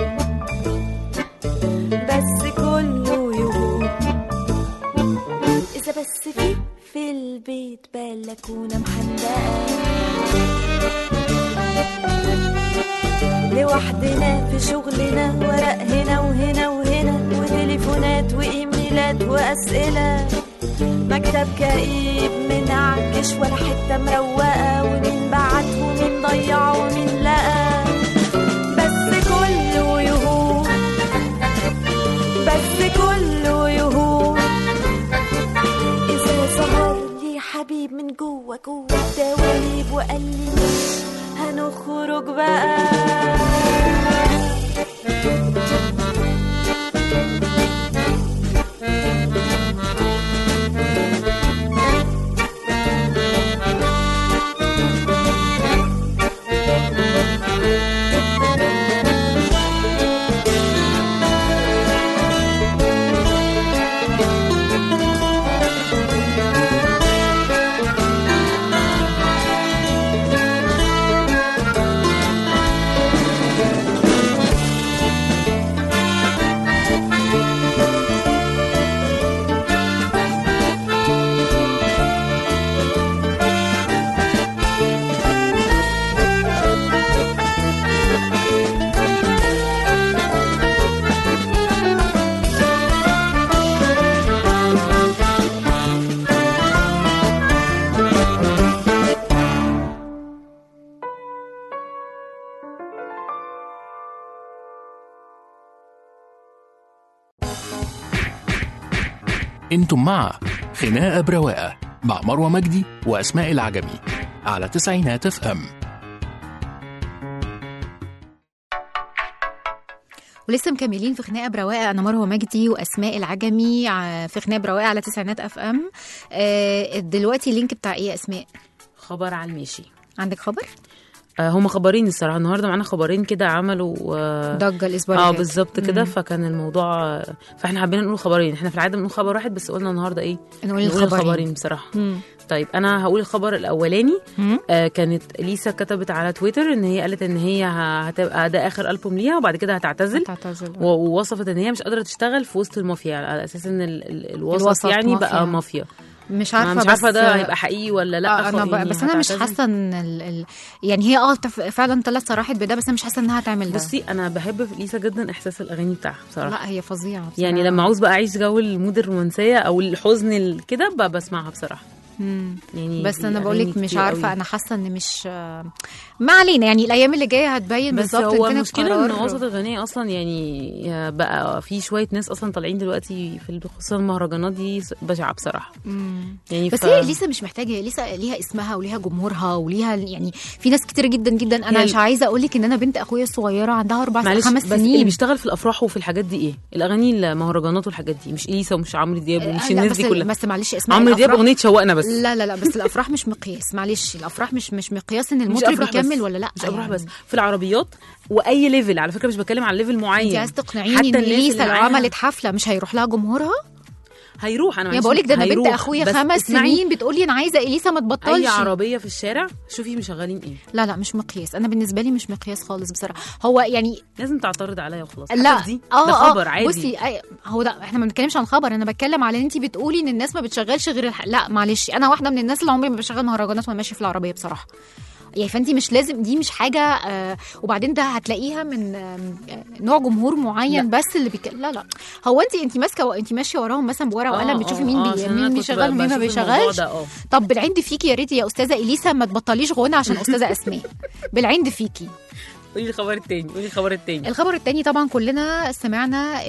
[SPEAKER 7] بس كله يهون إذا بس في في البيت بلكونة محندقة لوحدنا في شغلنا ورق هنا وهنا وهنا وتليفونات وإيميلات وأسئلة مكتب كئيب منعكش ولا حتة مروقة ومين بعت ومين ضيع ومين لقى بس كله يهون بس كله يهون إذا ظهر لي حبيب من جوه جوه الدواليب وقال لي مش هنخرج بقى
[SPEAKER 1] انتم مع خناقة برواقة مع مروة مجدي وأسماء العجمي على تسعينات اف ام
[SPEAKER 2] ولسه مكملين في خناقه برواقه انا مروه مجدي واسماء العجمي ع- في خناقه برواقه على تسعينات اف ام آه، دلوقتي اللينك بتاع ايه يا اسماء
[SPEAKER 3] خبر على الماشي
[SPEAKER 2] عندك خبر
[SPEAKER 3] آه هما خبرين الصراحه النهارده معانا خبرين كده عملوا آه
[SPEAKER 2] ضجه الاسبوع
[SPEAKER 3] اه
[SPEAKER 2] اللي فات.
[SPEAKER 3] بالظبط كده
[SPEAKER 2] مم.
[SPEAKER 3] فكان الموضوع فاحنا حبينا نقول خبرين احنا في العاده بنقول خبر واحد بس قلنا النهارده ايه
[SPEAKER 2] نقول الخبرين.
[SPEAKER 3] الخبرين بصراحه
[SPEAKER 2] مم.
[SPEAKER 3] طيب انا هقول الخبر الاولاني
[SPEAKER 2] مم.
[SPEAKER 3] آه كانت ليسا كتبت على تويتر ان هي قالت ان هي ه- هتبقى ده اخر البوم ليها وبعد كده هتعتزل
[SPEAKER 2] تعتزل
[SPEAKER 3] و- ووصفت ان هي مش قادره تشتغل في وسط المافيا على اساس ان ال- ال- الوسط,
[SPEAKER 2] الوسط
[SPEAKER 3] يعني
[SPEAKER 2] مافيا.
[SPEAKER 3] بقى مافيا
[SPEAKER 2] مش
[SPEAKER 3] أنا
[SPEAKER 2] عارفه
[SPEAKER 3] مش عارفه
[SPEAKER 2] بس-
[SPEAKER 3] ده هيبقى حقيقي ولا لا
[SPEAKER 2] آه انا
[SPEAKER 3] خ-
[SPEAKER 2] ب...
[SPEAKER 3] يعني
[SPEAKER 2] بس انا مش
[SPEAKER 3] هتعتزل.
[SPEAKER 2] حاسه ان ال... ال... يعني هي اه تف... فعلا طلعت صراحه بده بس انا مش حاسه انها تعمل ده
[SPEAKER 3] بصي انا بحب في ليسا جدا احساس الاغاني بتاعها بصراحه
[SPEAKER 2] لا هي فظيعه بصراحة.
[SPEAKER 3] يعني لما عاوز بقى اعيش جو المود الرومانسيه او الحزن ال- كده ب- بسمعها بصراحه
[SPEAKER 2] مم.
[SPEAKER 3] يعني
[SPEAKER 2] بس
[SPEAKER 3] دي
[SPEAKER 2] انا
[SPEAKER 3] أغاني
[SPEAKER 2] بقول لك مش
[SPEAKER 3] كتير
[SPEAKER 2] عارفه
[SPEAKER 3] قوي.
[SPEAKER 2] انا حاسه ان مش آه، ما علينا يعني الايام اللي جايه هتبين
[SPEAKER 3] بس
[SPEAKER 2] بالظبط
[SPEAKER 3] هو
[SPEAKER 2] إن كان
[SPEAKER 3] المشكله ان
[SPEAKER 2] القرار-
[SPEAKER 3] وسط الغنية اصلا يعني بقى في شويه ناس اصلا طالعين دلوقتي في خصوصا المهرجانات دي بشعه بصراحه
[SPEAKER 2] مم.
[SPEAKER 3] يعني
[SPEAKER 2] بس
[SPEAKER 3] ف-
[SPEAKER 2] هي لسه مش محتاجه هي لسه ليها اسمها وليها جمهورها وليها يعني في ناس كتير جدا جدا انا
[SPEAKER 3] هي-
[SPEAKER 2] مش عايزه اقول لك ان انا بنت اخويا الصغيره عندها اربع
[SPEAKER 3] معلش
[SPEAKER 2] خمس
[SPEAKER 3] بس اللي
[SPEAKER 2] سنين
[SPEAKER 3] بيشتغل في الافراح وفي الحاجات دي ايه الاغاني المهرجانات والحاجات دي مش اليسا ومش عمرو دياب ومش
[SPEAKER 2] لا،
[SPEAKER 3] الناس
[SPEAKER 2] بس
[SPEAKER 3] دي كلها
[SPEAKER 2] بس معلش اسمها
[SPEAKER 3] عمرو دياب
[SPEAKER 2] الأفراح-
[SPEAKER 3] اغنيه شوقنا بس
[SPEAKER 2] لا لا لا بس الافراح مش مقياس معلش الافراح مش مش مقياس ان
[SPEAKER 3] مش
[SPEAKER 2] المطرب
[SPEAKER 3] أفراح بس.
[SPEAKER 2] بيكمل ولا لا
[SPEAKER 3] مش افراح
[SPEAKER 2] يعني.
[SPEAKER 3] بس في العربيات واي ليفل على فكره مش بتكلم عن ليفل معين
[SPEAKER 2] انت عايز تقنعيني
[SPEAKER 3] حتى
[SPEAKER 2] ان
[SPEAKER 3] الناس اللي
[SPEAKER 2] ليسا لو
[SPEAKER 3] معاها
[SPEAKER 2] عملت حفله مش هيروح لها جمهورها
[SPEAKER 3] هيروح انا
[SPEAKER 2] يا
[SPEAKER 3] معلش
[SPEAKER 2] بقول لك ده انا بنت
[SPEAKER 3] هيروح.
[SPEAKER 2] اخويا
[SPEAKER 3] بس
[SPEAKER 2] خمس
[SPEAKER 3] اسمعي،
[SPEAKER 2] سنين بتقولي انا عايزه اليسا ما تبطلش
[SPEAKER 3] اي عربيه في الشارع شوفي مشغلين ايه
[SPEAKER 2] لا لا مش مقياس انا بالنسبه لي مش مقياس خالص بصراحه هو يعني
[SPEAKER 3] لازم تعترض عليا وخلاص
[SPEAKER 2] لا
[SPEAKER 3] حتى في دي
[SPEAKER 2] اه
[SPEAKER 3] ده
[SPEAKER 2] اه
[SPEAKER 3] خبر عادي
[SPEAKER 2] بصي أي- هو ده احنا ما بنتكلمش عن خبر انا بتكلم على ان انت بتقولي ان الناس ما بتشغلش غير الح... لا معلش انا واحده من الناس اللي عمري ما بشغل مهرجانات وانا ماشيه في العربيه بصراحه يعني فانت مش لازم دي مش حاجه آه وبعدين ده هتلاقيها من آم، آه نوع جمهور معين
[SPEAKER 3] لا.
[SPEAKER 2] بس اللي بيك... لا لا هو انت انت ماسكه انت ماشيه وراهم مثلا بورقه وقلم
[SPEAKER 3] آه،
[SPEAKER 2] بتشوفي
[SPEAKER 3] آه،
[SPEAKER 2] مين
[SPEAKER 3] آه،
[SPEAKER 2] بي...
[SPEAKER 3] عشان أنا
[SPEAKER 2] مين
[SPEAKER 3] كنت
[SPEAKER 2] بيشغل ومين ما
[SPEAKER 3] بشوف الموضوع
[SPEAKER 2] بيشغلش
[SPEAKER 3] ده، آه.
[SPEAKER 2] طب بالعند فيكي يا ريت يا استاذه اليسا ما تبطليش غنى عشان استاذه اسماء بالعند فيكي
[SPEAKER 3] قولي الخبر التاني قولي الخبر التاني
[SPEAKER 2] الخبر التاني طبعا كلنا سمعنا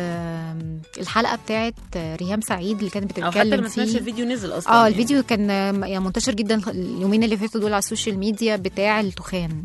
[SPEAKER 2] ال- الحلقه بتاعت ريهام سعيد اللي كانت
[SPEAKER 3] او حتى اللي
[SPEAKER 2] بتتكلم
[SPEAKER 3] ما سمعش
[SPEAKER 2] فيه
[SPEAKER 3] الفيديو نزل اصلا
[SPEAKER 2] اه
[SPEAKER 3] يعني.
[SPEAKER 2] الفيديو كان يعني منتشر جدا اليومين اللي فاتوا دول على السوشيال ميديا بتاع التخان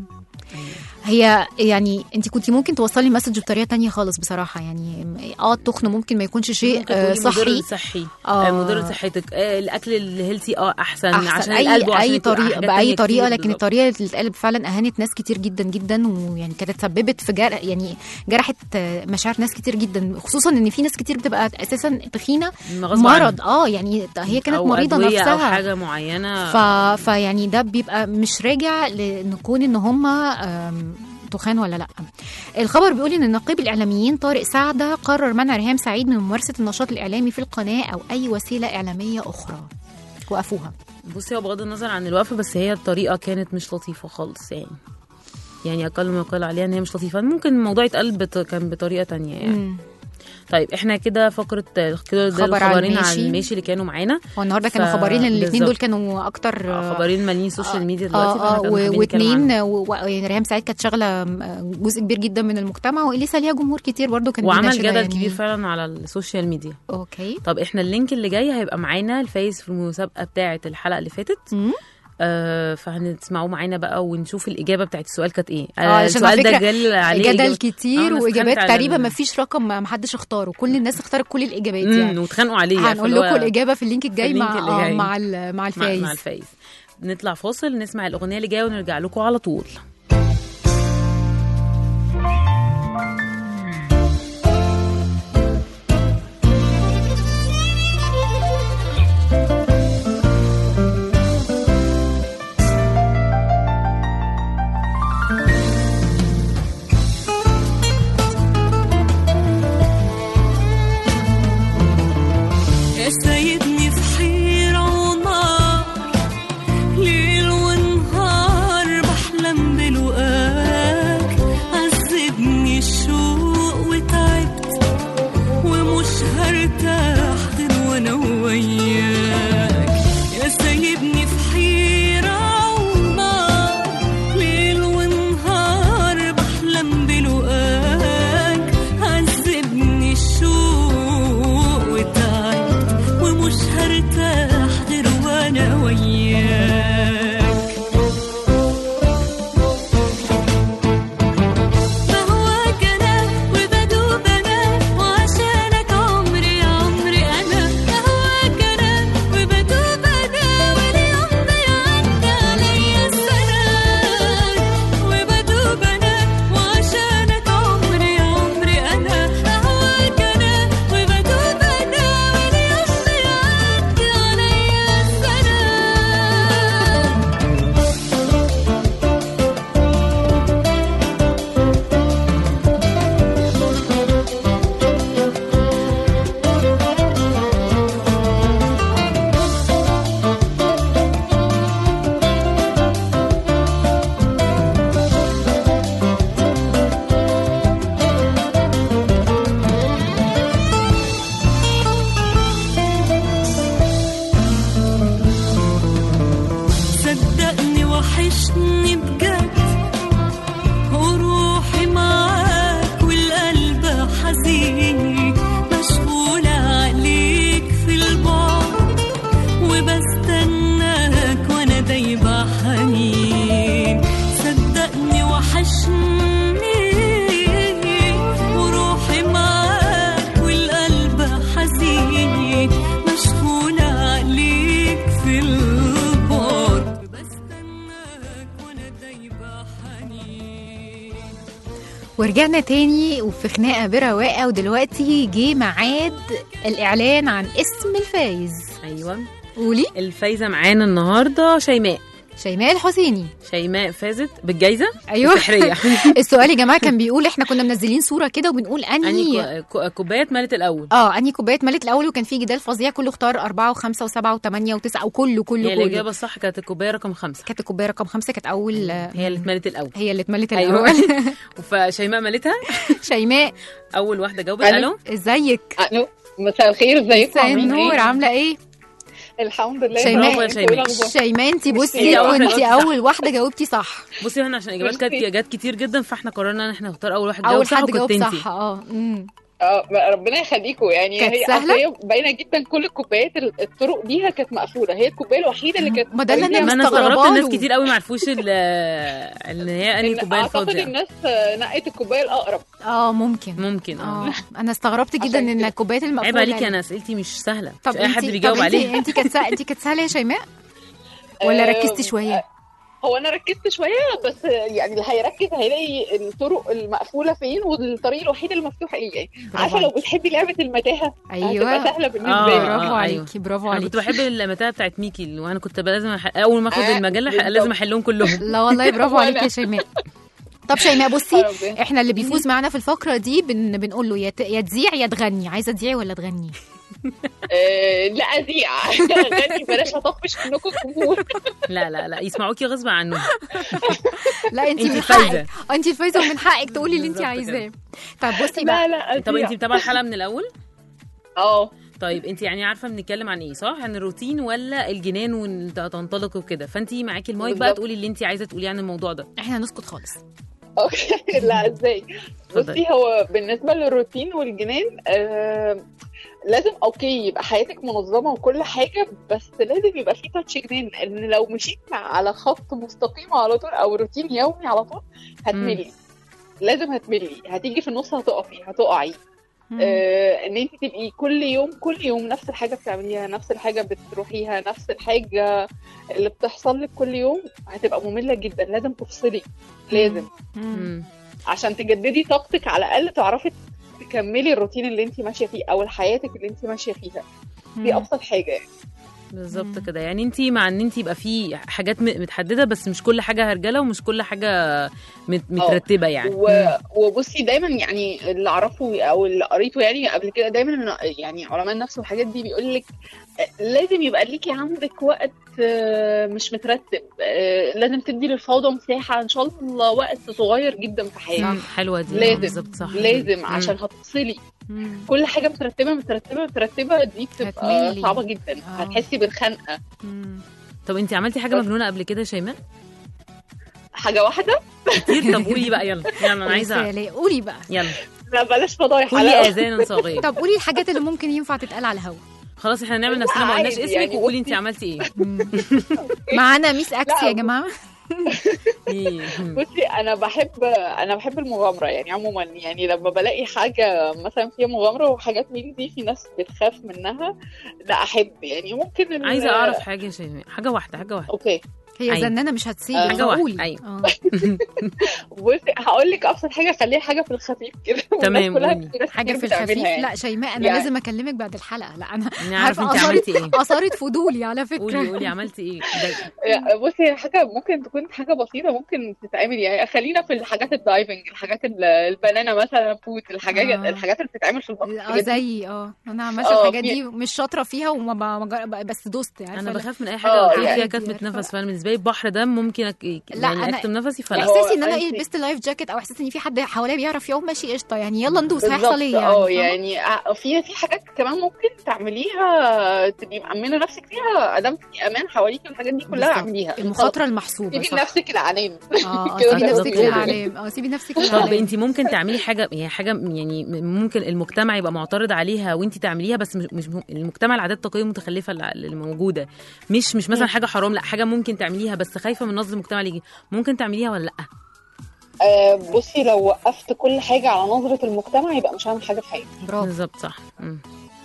[SPEAKER 2] هي يعني انت كنت ممكن توصلي المسج بطريقه تانية خالص بصراحه يعني اه التخن ممكن ما يكونش شيء
[SPEAKER 3] ممكن
[SPEAKER 2] آه،
[SPEAKER 3] تقولي مضر
[SPEAKER 2] صحي
[SPEAKER 3] صحي
[SPEAKER 2] آه.
[SPEAKER 3] آه. مضر صحتك آه الاكل الهيلثي اه احسن,
[SPEAKER 2] احسن
[SPEAKER 3] عشان
[SPEAKER 2] اي
[SPEAKER 3] القلب وعشان
[SPEAKER 2] اي
[SPEAKER 3] الكلى،
[SPEAKER 2] طريقه
[SPEAKER 3] حاجات
[SPEAKER 2] باي
[SPEAKER 3] تانية
[SPEAKER 2] طريقه
[SPEAKER 3] كتير
[SPEAKER 2] لكن
[SPEAKER 3] بالظبط.
[SPEAKER 2] الطريقه اللي اتقالت فعلا اهانت ناس كتير جدا جدا ويعني كانت تسببت في جرح يعني جرحت آه، مشاعر ناس كتير جدا خصوصا ان في ناس كتير بتبقى اساسا تخينه
[SPEAKER 3] غصب عنها.
[SPEAKER 2] مرض اه يعني هي كانت
[SPEAKER 3] أو
[SPEAKER 2] مريضه
[SPEAKER 3] أدوية
[SPEAKER 2] نفسها
[SPEAKER 3] او حاجه معينه
[SPEAKER 2] ف... فيعني ده بيبقى مش راجع لنكون ان هم تخان ولا لا الخبر بيقول ان نقيب الاعلاميين طارق سعده قرر منع ريهام سعيد من ممارسه النشاط الاعلامي في القناه او اي وسيله اعلاميه اخرى وقفوها
[SPEAKER 3] بصي هو بغض النظر عن الوقفه بس هي الطريقه كانت مش لطيفه خالص يعني يعني اقل ما يقال عليها ان هي مش لطيفه ممكن الموضوع يتقال بت... كان بطريقه تانية يعني
[SPEAKER 2] مم.
[SPEAKER 3] طيب احنا كده فقره كده ده
[SPEAKER 2] خبر على
[SPEAKER 3] الخبرين على
[SPEAKER 2] الماشي.
[SPEAKER 3] الماشي اللي كانوا معانا
[SPEAKER 2] هو النهارده كانوا
[SPEAKER 3] ف-
[SPEAKER 2] خبرين الاثنين دول
[SPEAKER 3] بالظبط.
[SPEAKER 2] كانوا اكتر
[SPEAKER 3] آه، خبرين مالين السوشيال ميديا دلوقتي
[SPEAKER 2] اه اه
[SPEAKER 3] فإحنا كنا حابين نتكلم
[SPEAKER 2] واثنين
[SPEAKER 3] عنهم.
[SPEAKER 2] و- و- يعني ريهام سعيد كانت شغله م- جزء كبير جدا من المجتمع واليسا ليها جمهور كتير برضو كان
[SPEAKER 3] وعمل
[SPEAKER 2] بيناشدها
[SPEAKER 3] جدل
[SPEAKER 2] يعني.
[SPEAKER 3] كبير فعلا على السوشيال ميديا
[SPEAKER 2] اوكي
[SPEAKER 3] طب احنا اللينك اللي جاي هيبقى معانا الفايز في المسابقه بتاعه الحلقه اللي فاتت
[SPEAKER 2] مم.
[SPEAKER 3] آه فهنسمعوه معانا بقى ونشوف الاجابه بتاعت السؤال كانت ايه
[SPEAKER 2] اه علشان على
[SPEAKER 3] السؤال ده
[SPEAKER 2] فكرة
[SPEAKER 3] جال عليه
[SPEAKER 2] جدل
[SPEAKER 3] إجابة-
[SPEAKER 2] كتير
[SPEAKER 3] آه، أنا
[SPEAKER 2] واجابات
[SPEAKER 3] اتخانقت على
[SPEAKER 2] تقريبا
[SPEAKER 3] ال-
[SPEAKER 2] ما فيش رقم ما حدش اختاره كل الناس اختارت كل الاجابات
[SPEAKER 3] مم،
[SPEAKER 2] يعني
[SPEAKER 3] واتخانقوا عليه
[SPEAKER 2] هنقول
[SPEAKER 3] فاللي هو
[SPEAKER 2] لكم الاجابه في اللينك الجاي
[SPEAKER 3] اللينك
[SPEAKER 2] مع
[SPEAKER 3] اللي
[SPEAKER 2] آه
[SPEAKER 3] جاي.
[SPEAKER 2] مع ال- مع
[SPEAKER 3] مع,
[SPEAKER 2] الفايز
[SPEAKER 3] مع الفايز نطلع فاصل نسمع الاغنيه اللي جايه ونرجع لكم على طول
[SPEAKER 8] يا سايبني في حيرة ونار ليل ونهار بحلم
[SPEAKER 2] ورجعنا تاني وفي خناقه برواقه ودلوقتي جه ميعاد الاعلان عن اسم الفايز
[SPEAKER 3] ايوه
[SPEAKER 2] قولي
[SPEAKER 3] الفايزه معانا النهارده شيماء
[SPEAKER 2] شيماء الحسيني
[SPEAKER 3] شيماء فازت بالجايزه
[SPEAKER 2] ايوه
[SPEAKER 3] السحريه
[SPEAKER 2] السؤال يا جماعه كان بيقول احنا كنا منزلين صوره كده وبنقول انهي
[SPEAKER 3] اني كو- كوبايات مالت الاول
[SPEAKER 2] اه انهي كوبايه ملت الاول وكان في جدال فظيع كله اختار أربعة وخمسة وسبعة وثمانية وتسعة وكله كله
[SPEAKER 3] هي
[SPEAKER 2] كله
[SPEAKER 3] الاجابه الصح كانت الكوبايه رقم خمسة
[SPEAKER 2] كانت الكوبايه رقم خمسة كانت اول
[SPEAKER 3] هي اللي اتملت الاول
[SPEAKER 2] هي اللي اتملت
[SPEAKER 3] أيوة.
[SPEAKER 2] الاول
[SPEAKER 3] فشيماء مالتها
[SPEAKER 2] شيماء
[SPEAKER 3] اول واحده جاوبت
[SPEAKER 9] ألو.
[SPEAKER 3] الو
[SPEAKER 2] ازيك
[SPEAKER 9] الو مساء الخير ازيكم
[SPEAKER 2] مساء
[SPEAKER 9] عاملين
[SPEAKER 2] النور
[SPEAKER 9] ايه؟
[SPEAKER 2] عامله ايه
[SPEAKER 9] الحمد لله
[SPEAKER 2] شيماء.
[SPEAKER 9] برافو، انتوا ايه الأخبار؟
[SPEAKER 2] شيماء انت بصي
[SPEAKER 3] هي واحدة
[SPEAKER 2] كنت
[SPEAKER 3] جاوبتي صح.
[SPEAKER 2] اول واحده جاوبتي صح
[SPEAKER 3] بصي احنا عشان الاجابات كانت
[SPEAKER 9] ميرسي.
[SPEAKER 3] جت كتير جدا فاحنا قررنا ان احنا نختار اول واحد جاوب
[SPEAKER 2] اول
[SPEAKER 3] صح
[SPEAKER 2] حد
[SPEAKER 3] وكنت
[SPEAKER 2] جاوب
[SPEAKER 3] انتي
[SPEAKER 2] صح اه أمم.
[SPEAKER 9] اه بقى ربنا يخليكم يعني
[SPEAKER 2] كانت
[SPEAKER 9] هي
[SPEAKER 2] سهلة؟
[SPEAKER 9] أصل هي باينه جدا كل الكوبايات ال- الطرق ليها كانت مقفوله هي الكوبايه الوحيده اللي كانت
[SPEAKER 2] ما ده اللي أنا
[SPEAKER 9] فاضية.
[SPEAKER 3] ما انا
[SPEAKER 2] مستغربة
[SPEAKER 3] استغربت الناس
[SPEAKER 2] له.
[SPEAKER 3] كتير قوي ما عرفوش ال- ان هي انهي
[SPEAKER 9] إن
[SPEAKER 3] كوبايه
[SPEAKER 9] اعتقد
[SPEAKER 3] الفاضيه
[SPEAKER 9] الناس آه، نقت الكوبايه الاقرب
[SPEAKER 2] اه ممكن
[SPEAKER 3] ممكن اه
[SPEAKER 2] اه انا استغربت جدا
[SPEAKER 9] عشان
[SPEAKER 2] ان
[SPEAKER 9] كده.
[SPEAKER 2] الكوبايات المقفوله
[SPEAKER 3] عيب عليكي انا اسئلتي مش سهله
[SPEAKER 2] طب
[SPEAKER 3] مش اي حد
[SPEAKER 2] انتي-
[SPEAKER 3] بيجاوب
[SPEAKER 2] طب انتي-
[SPEAKER 3] عليها
[SPEAKER 2] انت كانت سا- انت كانت سهله يا شيماء ولا
[SPEAKER 9] آه،
[SPEAKER 2] ركزتي شويه
[SPEAKER 9] هو انا ركزت شويه بس يعني اللي هيركز هيلاقي الطرق المقفوله فين والطريق الوحيد المفتوح ايه يعني عارفه لو بتحبي لعبه المتاهه هتبقى
[SPEAKER 2] ايوه
[SPEAKER 9] سهله بالنسبه
[SPEAKER 3] آه،
[SPEAKER 9] لي
[SPEAKER 2] برافو
[SPEAKER 3] آه،
[SPEAKER 2] عليكي
[SPEAKER 3] أيوة.
[SPEAKER 2] برافو
[SPEAKER 3] انا
[SPEAKER 2] عليكي
[SPEAKER 3] كنت بحب المتاهه بتاعت ميكي اللي وانا كنت لازم أح... اول ما اخد
[SPEAKER 9] آه،
[SPEAKER 3] المجله
[SPEAKER 9] بالظبط.
[SPEAKER 3] لازم احلهم كلهم
[SPEAKER 2] لا والله برافو
[SPEAKER 9] وأنا.
[SPEAKER 2] عليكي يا شيماء طب شيماء بصي
[SPEAKER 9] ربنا.
[SPEAKER 2] احنا اللي بيفوز معانا في الفقره دي بن بنقول له يا ت- يا تذيع يا تغني عايزه تذيعي ولا تغني
[SPEAKER 9] آه، لا اذيع غني بلاش هطفش منكم الجمهور
[SPEAKER 3] لا لا لا يسمعوكي غصب عنهم
[SPEAKER 2] لا انت
[SPEAKER 3] انتي
[SPEAKER 2] من
[SPEAKER 3] الفايزة.
[SPEAKER 2] حقك انت الفايزه ومن حقك تقولي اللي انت
[SPEAKER 3] بالظبط
[SPEAKER 2] عايزاه طب بصي بقى
[SPEAKER 9] لا لا
[SPEAKER 3] طب
[SPEAKER 9] أذيع.
[SPEAKER 3] انت متابعه الحلقه من الاول
[SPEAKER 9] اه
[SPEAKER 3] طيب انت يعني عارفه بنتكلم عن ايه صح عن الروتين ولا الجنان وتنطلق وكده فانت معاكي المايك بقى
[SPEAKER 9] بالظبط.
[SPEAKER 3] تقولي اللي انت عايزه تقوليه عن الموضوع ده
[SPEAKER 2] احنا نسكت خالص
[SPEAKER 9] اوكي لا ازاي
[SPEAKER 3] اتفضلي.
[SPEAKER 9] بصي هو بالنسبه للروتين والجنان آه لازم اوكي يبقى حياتك منظمه وكل حاجه بس لازم يبقى في تاتش جنان لان لو مشيت مع- على خط مستقيم على طول او روتين يومي على طول هتملي لازم هتملي هتيجي في النص هتقفي هتقعي آه ان انت تبقي كل يوم كل يوم نفس الحاجه بتعمليها نفس الحاجه بتروحيها نفس الحاجه اللي بتحصل لك كل يوم هتبقى ممله جدا لازم تفصلي لازم
[SPEAKER 3] مم.
[SPEAKER 9] عشان تجددي طاقتك على الاقل تعرفي تكملي الروتين اللي انت ماشيه فيه او حياتك اللي انت ماشيه فيها دي ابسط حاجه يعني
[SPEAKER 3] بالظبط كده يعني انت مع ان انت يبقى في حاجات م- متحدده بس مش كل حاجه هرجله ومش كل حاجه مت- مترتبه يعني
[SPEAKER 9] و... وبصي دايما يعني اللي اعرفه او اللي قريته يعني قبل كده دايما يعني علماء النفس والحاجات دي بيقول لك لازم يبقى ليكي عندك وقت آه، مش مترتب آه، لازم تدي للفوضى مساحه ان شاء الله وقت صغير جدا في حياتك
[SPEAKER 3] مم. حلوه دي
[SPEAKER 9] لازم.
[SPEAKER 3] بالظبط صح
[SPEAKER 9] لازم
[SPEAKER 3] مم.
[SPEAKER 9] عشان هتفصلي
[SPEAKER 2] مم.
[SPEAKER 9] كل حاجه مترتبه مترتبه مترتبه دي بتبقى
[SPEAKER 2] هتملي.
[SPEAKER 9] صعبه جدا
[SPEAKER 2] آه.
[SPEAKER 9] هتحسي بالخنقه
[SPEAKER 2] مم.
[SPEAKER 3] طب انت عملتي حاجه
[SPEAKER 9] بس.
[SPEAKER 3] مجنونه قبل كده يا شيماء
[SPEAKER 9] حاجه واحده
[SPEAKER 3] كتير طب قولي بقى يلا يلا انا عايزه أعرف.
[SPEAKER 2] رسالة. قولي بقى
[SPEAKER 3] يلا
[SPEAKER 9] لا بلاش فضايح
[SPEAKER 3] قولي
[SPEAKER 9] على-
[SPEAKER 3] اذانا صغير
[SPEAKER 2] طب قولي الحاجات اللي ممكن ينفع تتقال على الهوا
[SPEAKER 3] خلاص احنا نعمل
[SPEAKER 9] لا،
[SPEAKER 3] نفسنا ما قلناش
[SPEAKER 9] عادي
[SPEAKER 3] اسمك
[SPEAKER 9] يعني
[SPEAKER 3] وقولي انت
[SPEAKER 9] بصي.
[SPEAKER 3] عملتي ايه
[SPEAKER 2] معانا ميس اكس
[SPEAKER 9] لا،
[SPEAKER 2] يا جماعه
[SPEAKER 3] إيه.
[SPEAKER 9] بصي انا بحب انا بحب المغامره يعني عموما يعني لما بلاقي حاجه مثلا فيها مغامره وحاجات من دي في ناس بتخاف منها لا احب يعني ممكن ال-
[SPEAKER 3] عايزه اعرف حاجه يا شيماء حاجه واحده حاجه واحده
[SPEAKER 9] اوكي
[SPEAKER 2] هي
[SPEAKER 3] أيوة.
[SPEAKER 2] زنانه مش هتسيب
[SPEAKER 9] آه،
[SPEAKER 3] حاجة واحدة.
[SPEAKER 2] قولي
[SPEAKER 3] أيوة.
[SPEAKER 2] آه.
[SPEAKER 9] بصي هقول لك ابسط حاجه خليها حاجه في الخفيف كده والناس
[SPEAKER 3] تمام،
[SPEAKER 9] كلها-
[SPEAKER 3] قولي.
[SPEAKER 9] ناس
[SPEAKER 2] حاجه
[SPEAKER 9] كتير
[SPEAKER 2] في
[SPEAKER 9] بتعملها
[SPEAKER 2] الخفيف
[SPEAKER 9] يعني.
[SPEAKER 2] لا شيماء انا
[SPEAKER 9] يعني-
[SPEAKER 2] لازم اكلمك بعد الحلقه لا انا
[SPEAKER 3] نعرف
[SPEAKER 2] عارفة
[SPEAKER 3] انت
[SPEAKER 2] أثارت-
[SPEAKER 3] عملتي ايه
[SPEAKER 2] اثارت فضولي على فكره
[SPEAKER 3] قولي قولي عملتي ايه ده-
[SPEAKER 9] بصي هي حاجه ممكن تكون حاجه بسيطه ممكن تتعمل يعني خلينا في الحاجات الدايفنج الحاجات ال- البنانه مثلا فوت الحاجات
[SPEAKER 2] آه.
[SPEAKER 9] الحاجات اللي بتتعمل في البحر
[SPEAKER 2] اه
[SPEAKER 9] الحاجات دي.
[SPEAKER 2] زي اه انا عملت
[SPEAKER 9] آه،
[SPEAKER 2] الحاجات
[SPEAKER 9] في-
[SPEAKER 2] دي مش شاطره فيها وما ب- ما جر- بس دوست عارفة
[SPEAKER 3] انا
[SPEAKER 2] لا.
[SPEAKER 3] بخاف من اي حاجه
[SPEAKER 9] آه،
[SPEAKER 3] قلت لك
[SPEAKER 9] يعني-
[SPEAKER 3] فيها كتمه نفس فانا بالنسبه لي البحر ده ممكن أك...
[SPEAKER 2] لا،
[SPEAKER 3] يعني
[SPEAKER 2] أنا-
[SPEAKER 3] اكتم نفسي فلا
[SPEAKER 9] هو
[SPEAKER 2] احساسي ان انا ايه
[SPEAKER 9] أنت-
[SPEAKER 2] لبست لايف جاكيت او احساسي ان في حد حواليا بيعرف يعوم ماشي قشطه يعني يلا ندوس
[SPEAKER 9] بالظبط
[SPEAKER 2] هيحصل ايه يعني
[SPEAKER 9] اه
[SPEAKER 2] فاهمة؟
[SPEAKER 9] يعني ع- في في حاجات كمان ممكن تعمليها تبقي مأمنة نفسك فيها ادام في امان حواليكي والحاجات دي كلها
[SPEAKER 2] بالظبط.
[SPEAKER 9] اعمليها
[SPEAKER 2] المخاطره المحسوبه
[SPEAKER 9] سيبي
[SPEAKER 2] صح
[SPEAKER 9] لنفسك العلام
[SPEAKER 2] اه
[SPEAKER 9] كده
[SPEAKER 2] سيبي
[SPEAKER 9] بالظبط
[SPEAKER 2] نفسك
[SPEAKER 9] كده.
[SPEAKER 2] للعلام اه سيبي نفسك
[SPEAKER 3] طب
[SPEAKER 2] للعلام
[SPEAKER 3] انت ممكن تعملي حاجه هي حاجه يعني ممكن المجتمع يبقى معترض عليها وانت تعمليها بس مش, مش المجتمع العادات التقليديه المتخلفه اللي اللي موجوده مش مش مثلا حاجه حرام لا حاجه ممكن تعمليها بس خايفه من نظره المجتمع اللي يجي ممكن تعمليها ولا لا
[SPEAKER 9] آه بصي لو وقفت كل حاجة على نظرة المجتمع يبقى مش هعمل حاجة في حياتي
[SPEAKER 2] برافو
[SPEAKER 3] بالظبط صح مم.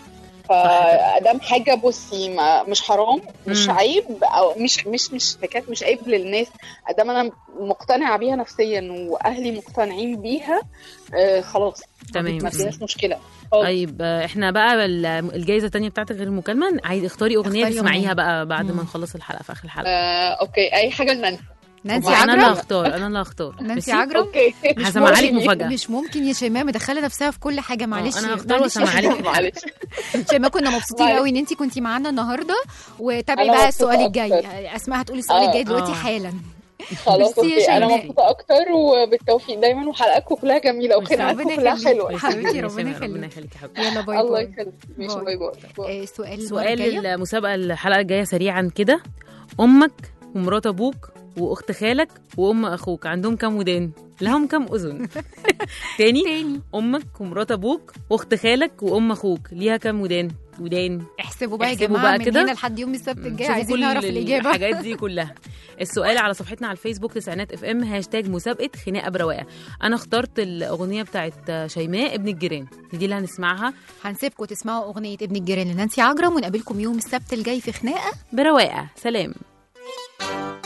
[SPEAKER 9] فادام حاجه بصي ما مش حرام مش
[SPEAKER 3] مم.
[SPEAKER 9] عيب او مش مش مش حكايه مش عيب للناس ادام انا مقتنعه بيها نفسيا واهلي مقتنعين بيها آه خلاص
[SPEAKER 3] تمام
[SPEAKER 9] ما فيهاش مشكله خالص.
[SPEAKER 3] طيب آه، احنا بقى ال- الجايزه التانية بتاعتك غير المكالمه عايز اختاري اغنيه
[SPEAKER 2] اختاري
[SPEAKER 3] تسمعيها
[SPEAKER 2] أغنية.
[SPEAKER 3] بقى بعد
[SPEAKER 2] مم.
[SPEAKER 3] ما نخلص الحلقه في اخر الحلقه
[SPEAKER 9] آه اوكي اي حاجه لنانسي
[SPEAKER 2] نانسي
[SPEAKER 3] انا اللي
[SPEAKER 2] عجرم
[SPEAKER 3] هختار انا اللي هختار
[SPEAKER 2] نانسي
[SPEAKER 3] ماشي؟
[SPEAKER 2] عجرم
[SPEAKER 9] اوكي
[SPEAKER 2] مش
[SPEAKER 3] هسمعها لك
[SPEAKER 2] ممكن-
[SPEAKER 3] مفاجأة.
[SPEAKER 2] مش ممكن يا شيماء مدخله نفسها في كل حاجه معلش
[SPEAKER 3] انا هختار
[SPEAKER 2] معلش.
[SPEAKER 3] واسمعها لك
[SPEAKER 9] معلش
[SPEAKER 2] شيماء كنا مبسوطين
[SPEAKER 9] معلش.
[SPEAKER 2] قوي ان انت كنتي معانا النهارده وتابعي
[SPEAKER 9] أنا
[SPEAKER 2] بقى
[SPEAKER 9] مبسوطة
[SPEAKER 2] السؤال الجاي
[SPEAKER 9] أكتر.
[SPEAKER 2] اسماء هتقولي السؤال
[SPEAKER 9] آه.
[SPEAKER 2] الجاي دلوقتي
[SPEAKER 3] آه.
[SPEAKER 2] حالا
[SPEAKER 9] خلاص
[SPEAKER 2] ميرسي يا
[SPEAKER 9] اوكي انا
[SPEAKER 2] شيماء.
[SPEAKER 9] مبسوطه اكتر وبالتوفيق دايما وحلقاتكم كلها جميله وخناقاتكم
[SPEAKER 2] ربنا
[SPEAKER 9] كلها
[SPEAKER 2] يخليك.
[SPEAKER 9] حلوه
[SPEAKER 2] حبيبتي،
[SPEAKER 3] يا
[SPEAKER 2] ربنا
[SPEAKER 3] شيماء،
[SPEAKER 2] يخليك.
[SPEAKER 3] ربنا يخليك يا حبيبتي
[SPEAKER 2] يلا باي
[SPEAKER 9] الله
[SPEAKER 2] باي
[SPEAKER 9] يخليك ماشي
[SPEAKER 2] باي.
[SPEAKER 9] باي باي باي
[SPEAKER 2] آه، سؤال المرة
[SPEAKER 3] سؤال
[SPEAKER 2] الجاية.
[SPEAKER 3] المسابقه الحلقه الجايه سريعا كده امك ومرات ابوك واخت خالك وام اخوك عندهم كام ودان لهم كام اذن تاني
[SPEAKER 2] تاني
[SPEAKER 3] امك ومرات ابوك واخت خالك وام اخوك ليها كام ودان ودان
[SPEAKER 2] احسبوا بقى يا
[SPEAKER 3] احسبوا
[SPEAKER 2] جماعه
[SPEAKER 3] بقى
[SPEAKER 2] من
[SPEAKER 3] كده.
[SPEAKER 2] هنا لحد يوم السبت الجاي
[SPEAKER 3] شوفوا
[SPEAKER 2] عايزين
[SPEAKER 3] كل
[SPEAKER 2] نعرف الاجابه
[SPEAKER 3] الحاجات دي كلها السؤال على صفحتنا على الفيسبوك تسعينات اف ام هاشتاج مسابقه خناقه برواقه انا اخترت الاغنيه بتاعت شيماء ابن الجيران دي اللي هنسمعها
[SPEAKER 2] هنسيبكم تسمعوا اغنيه ابن الجيران لنانسي عجرم ونقابلكم يوم السبت الجاي في خناقه
[SPEAKER 3] برواقه سلام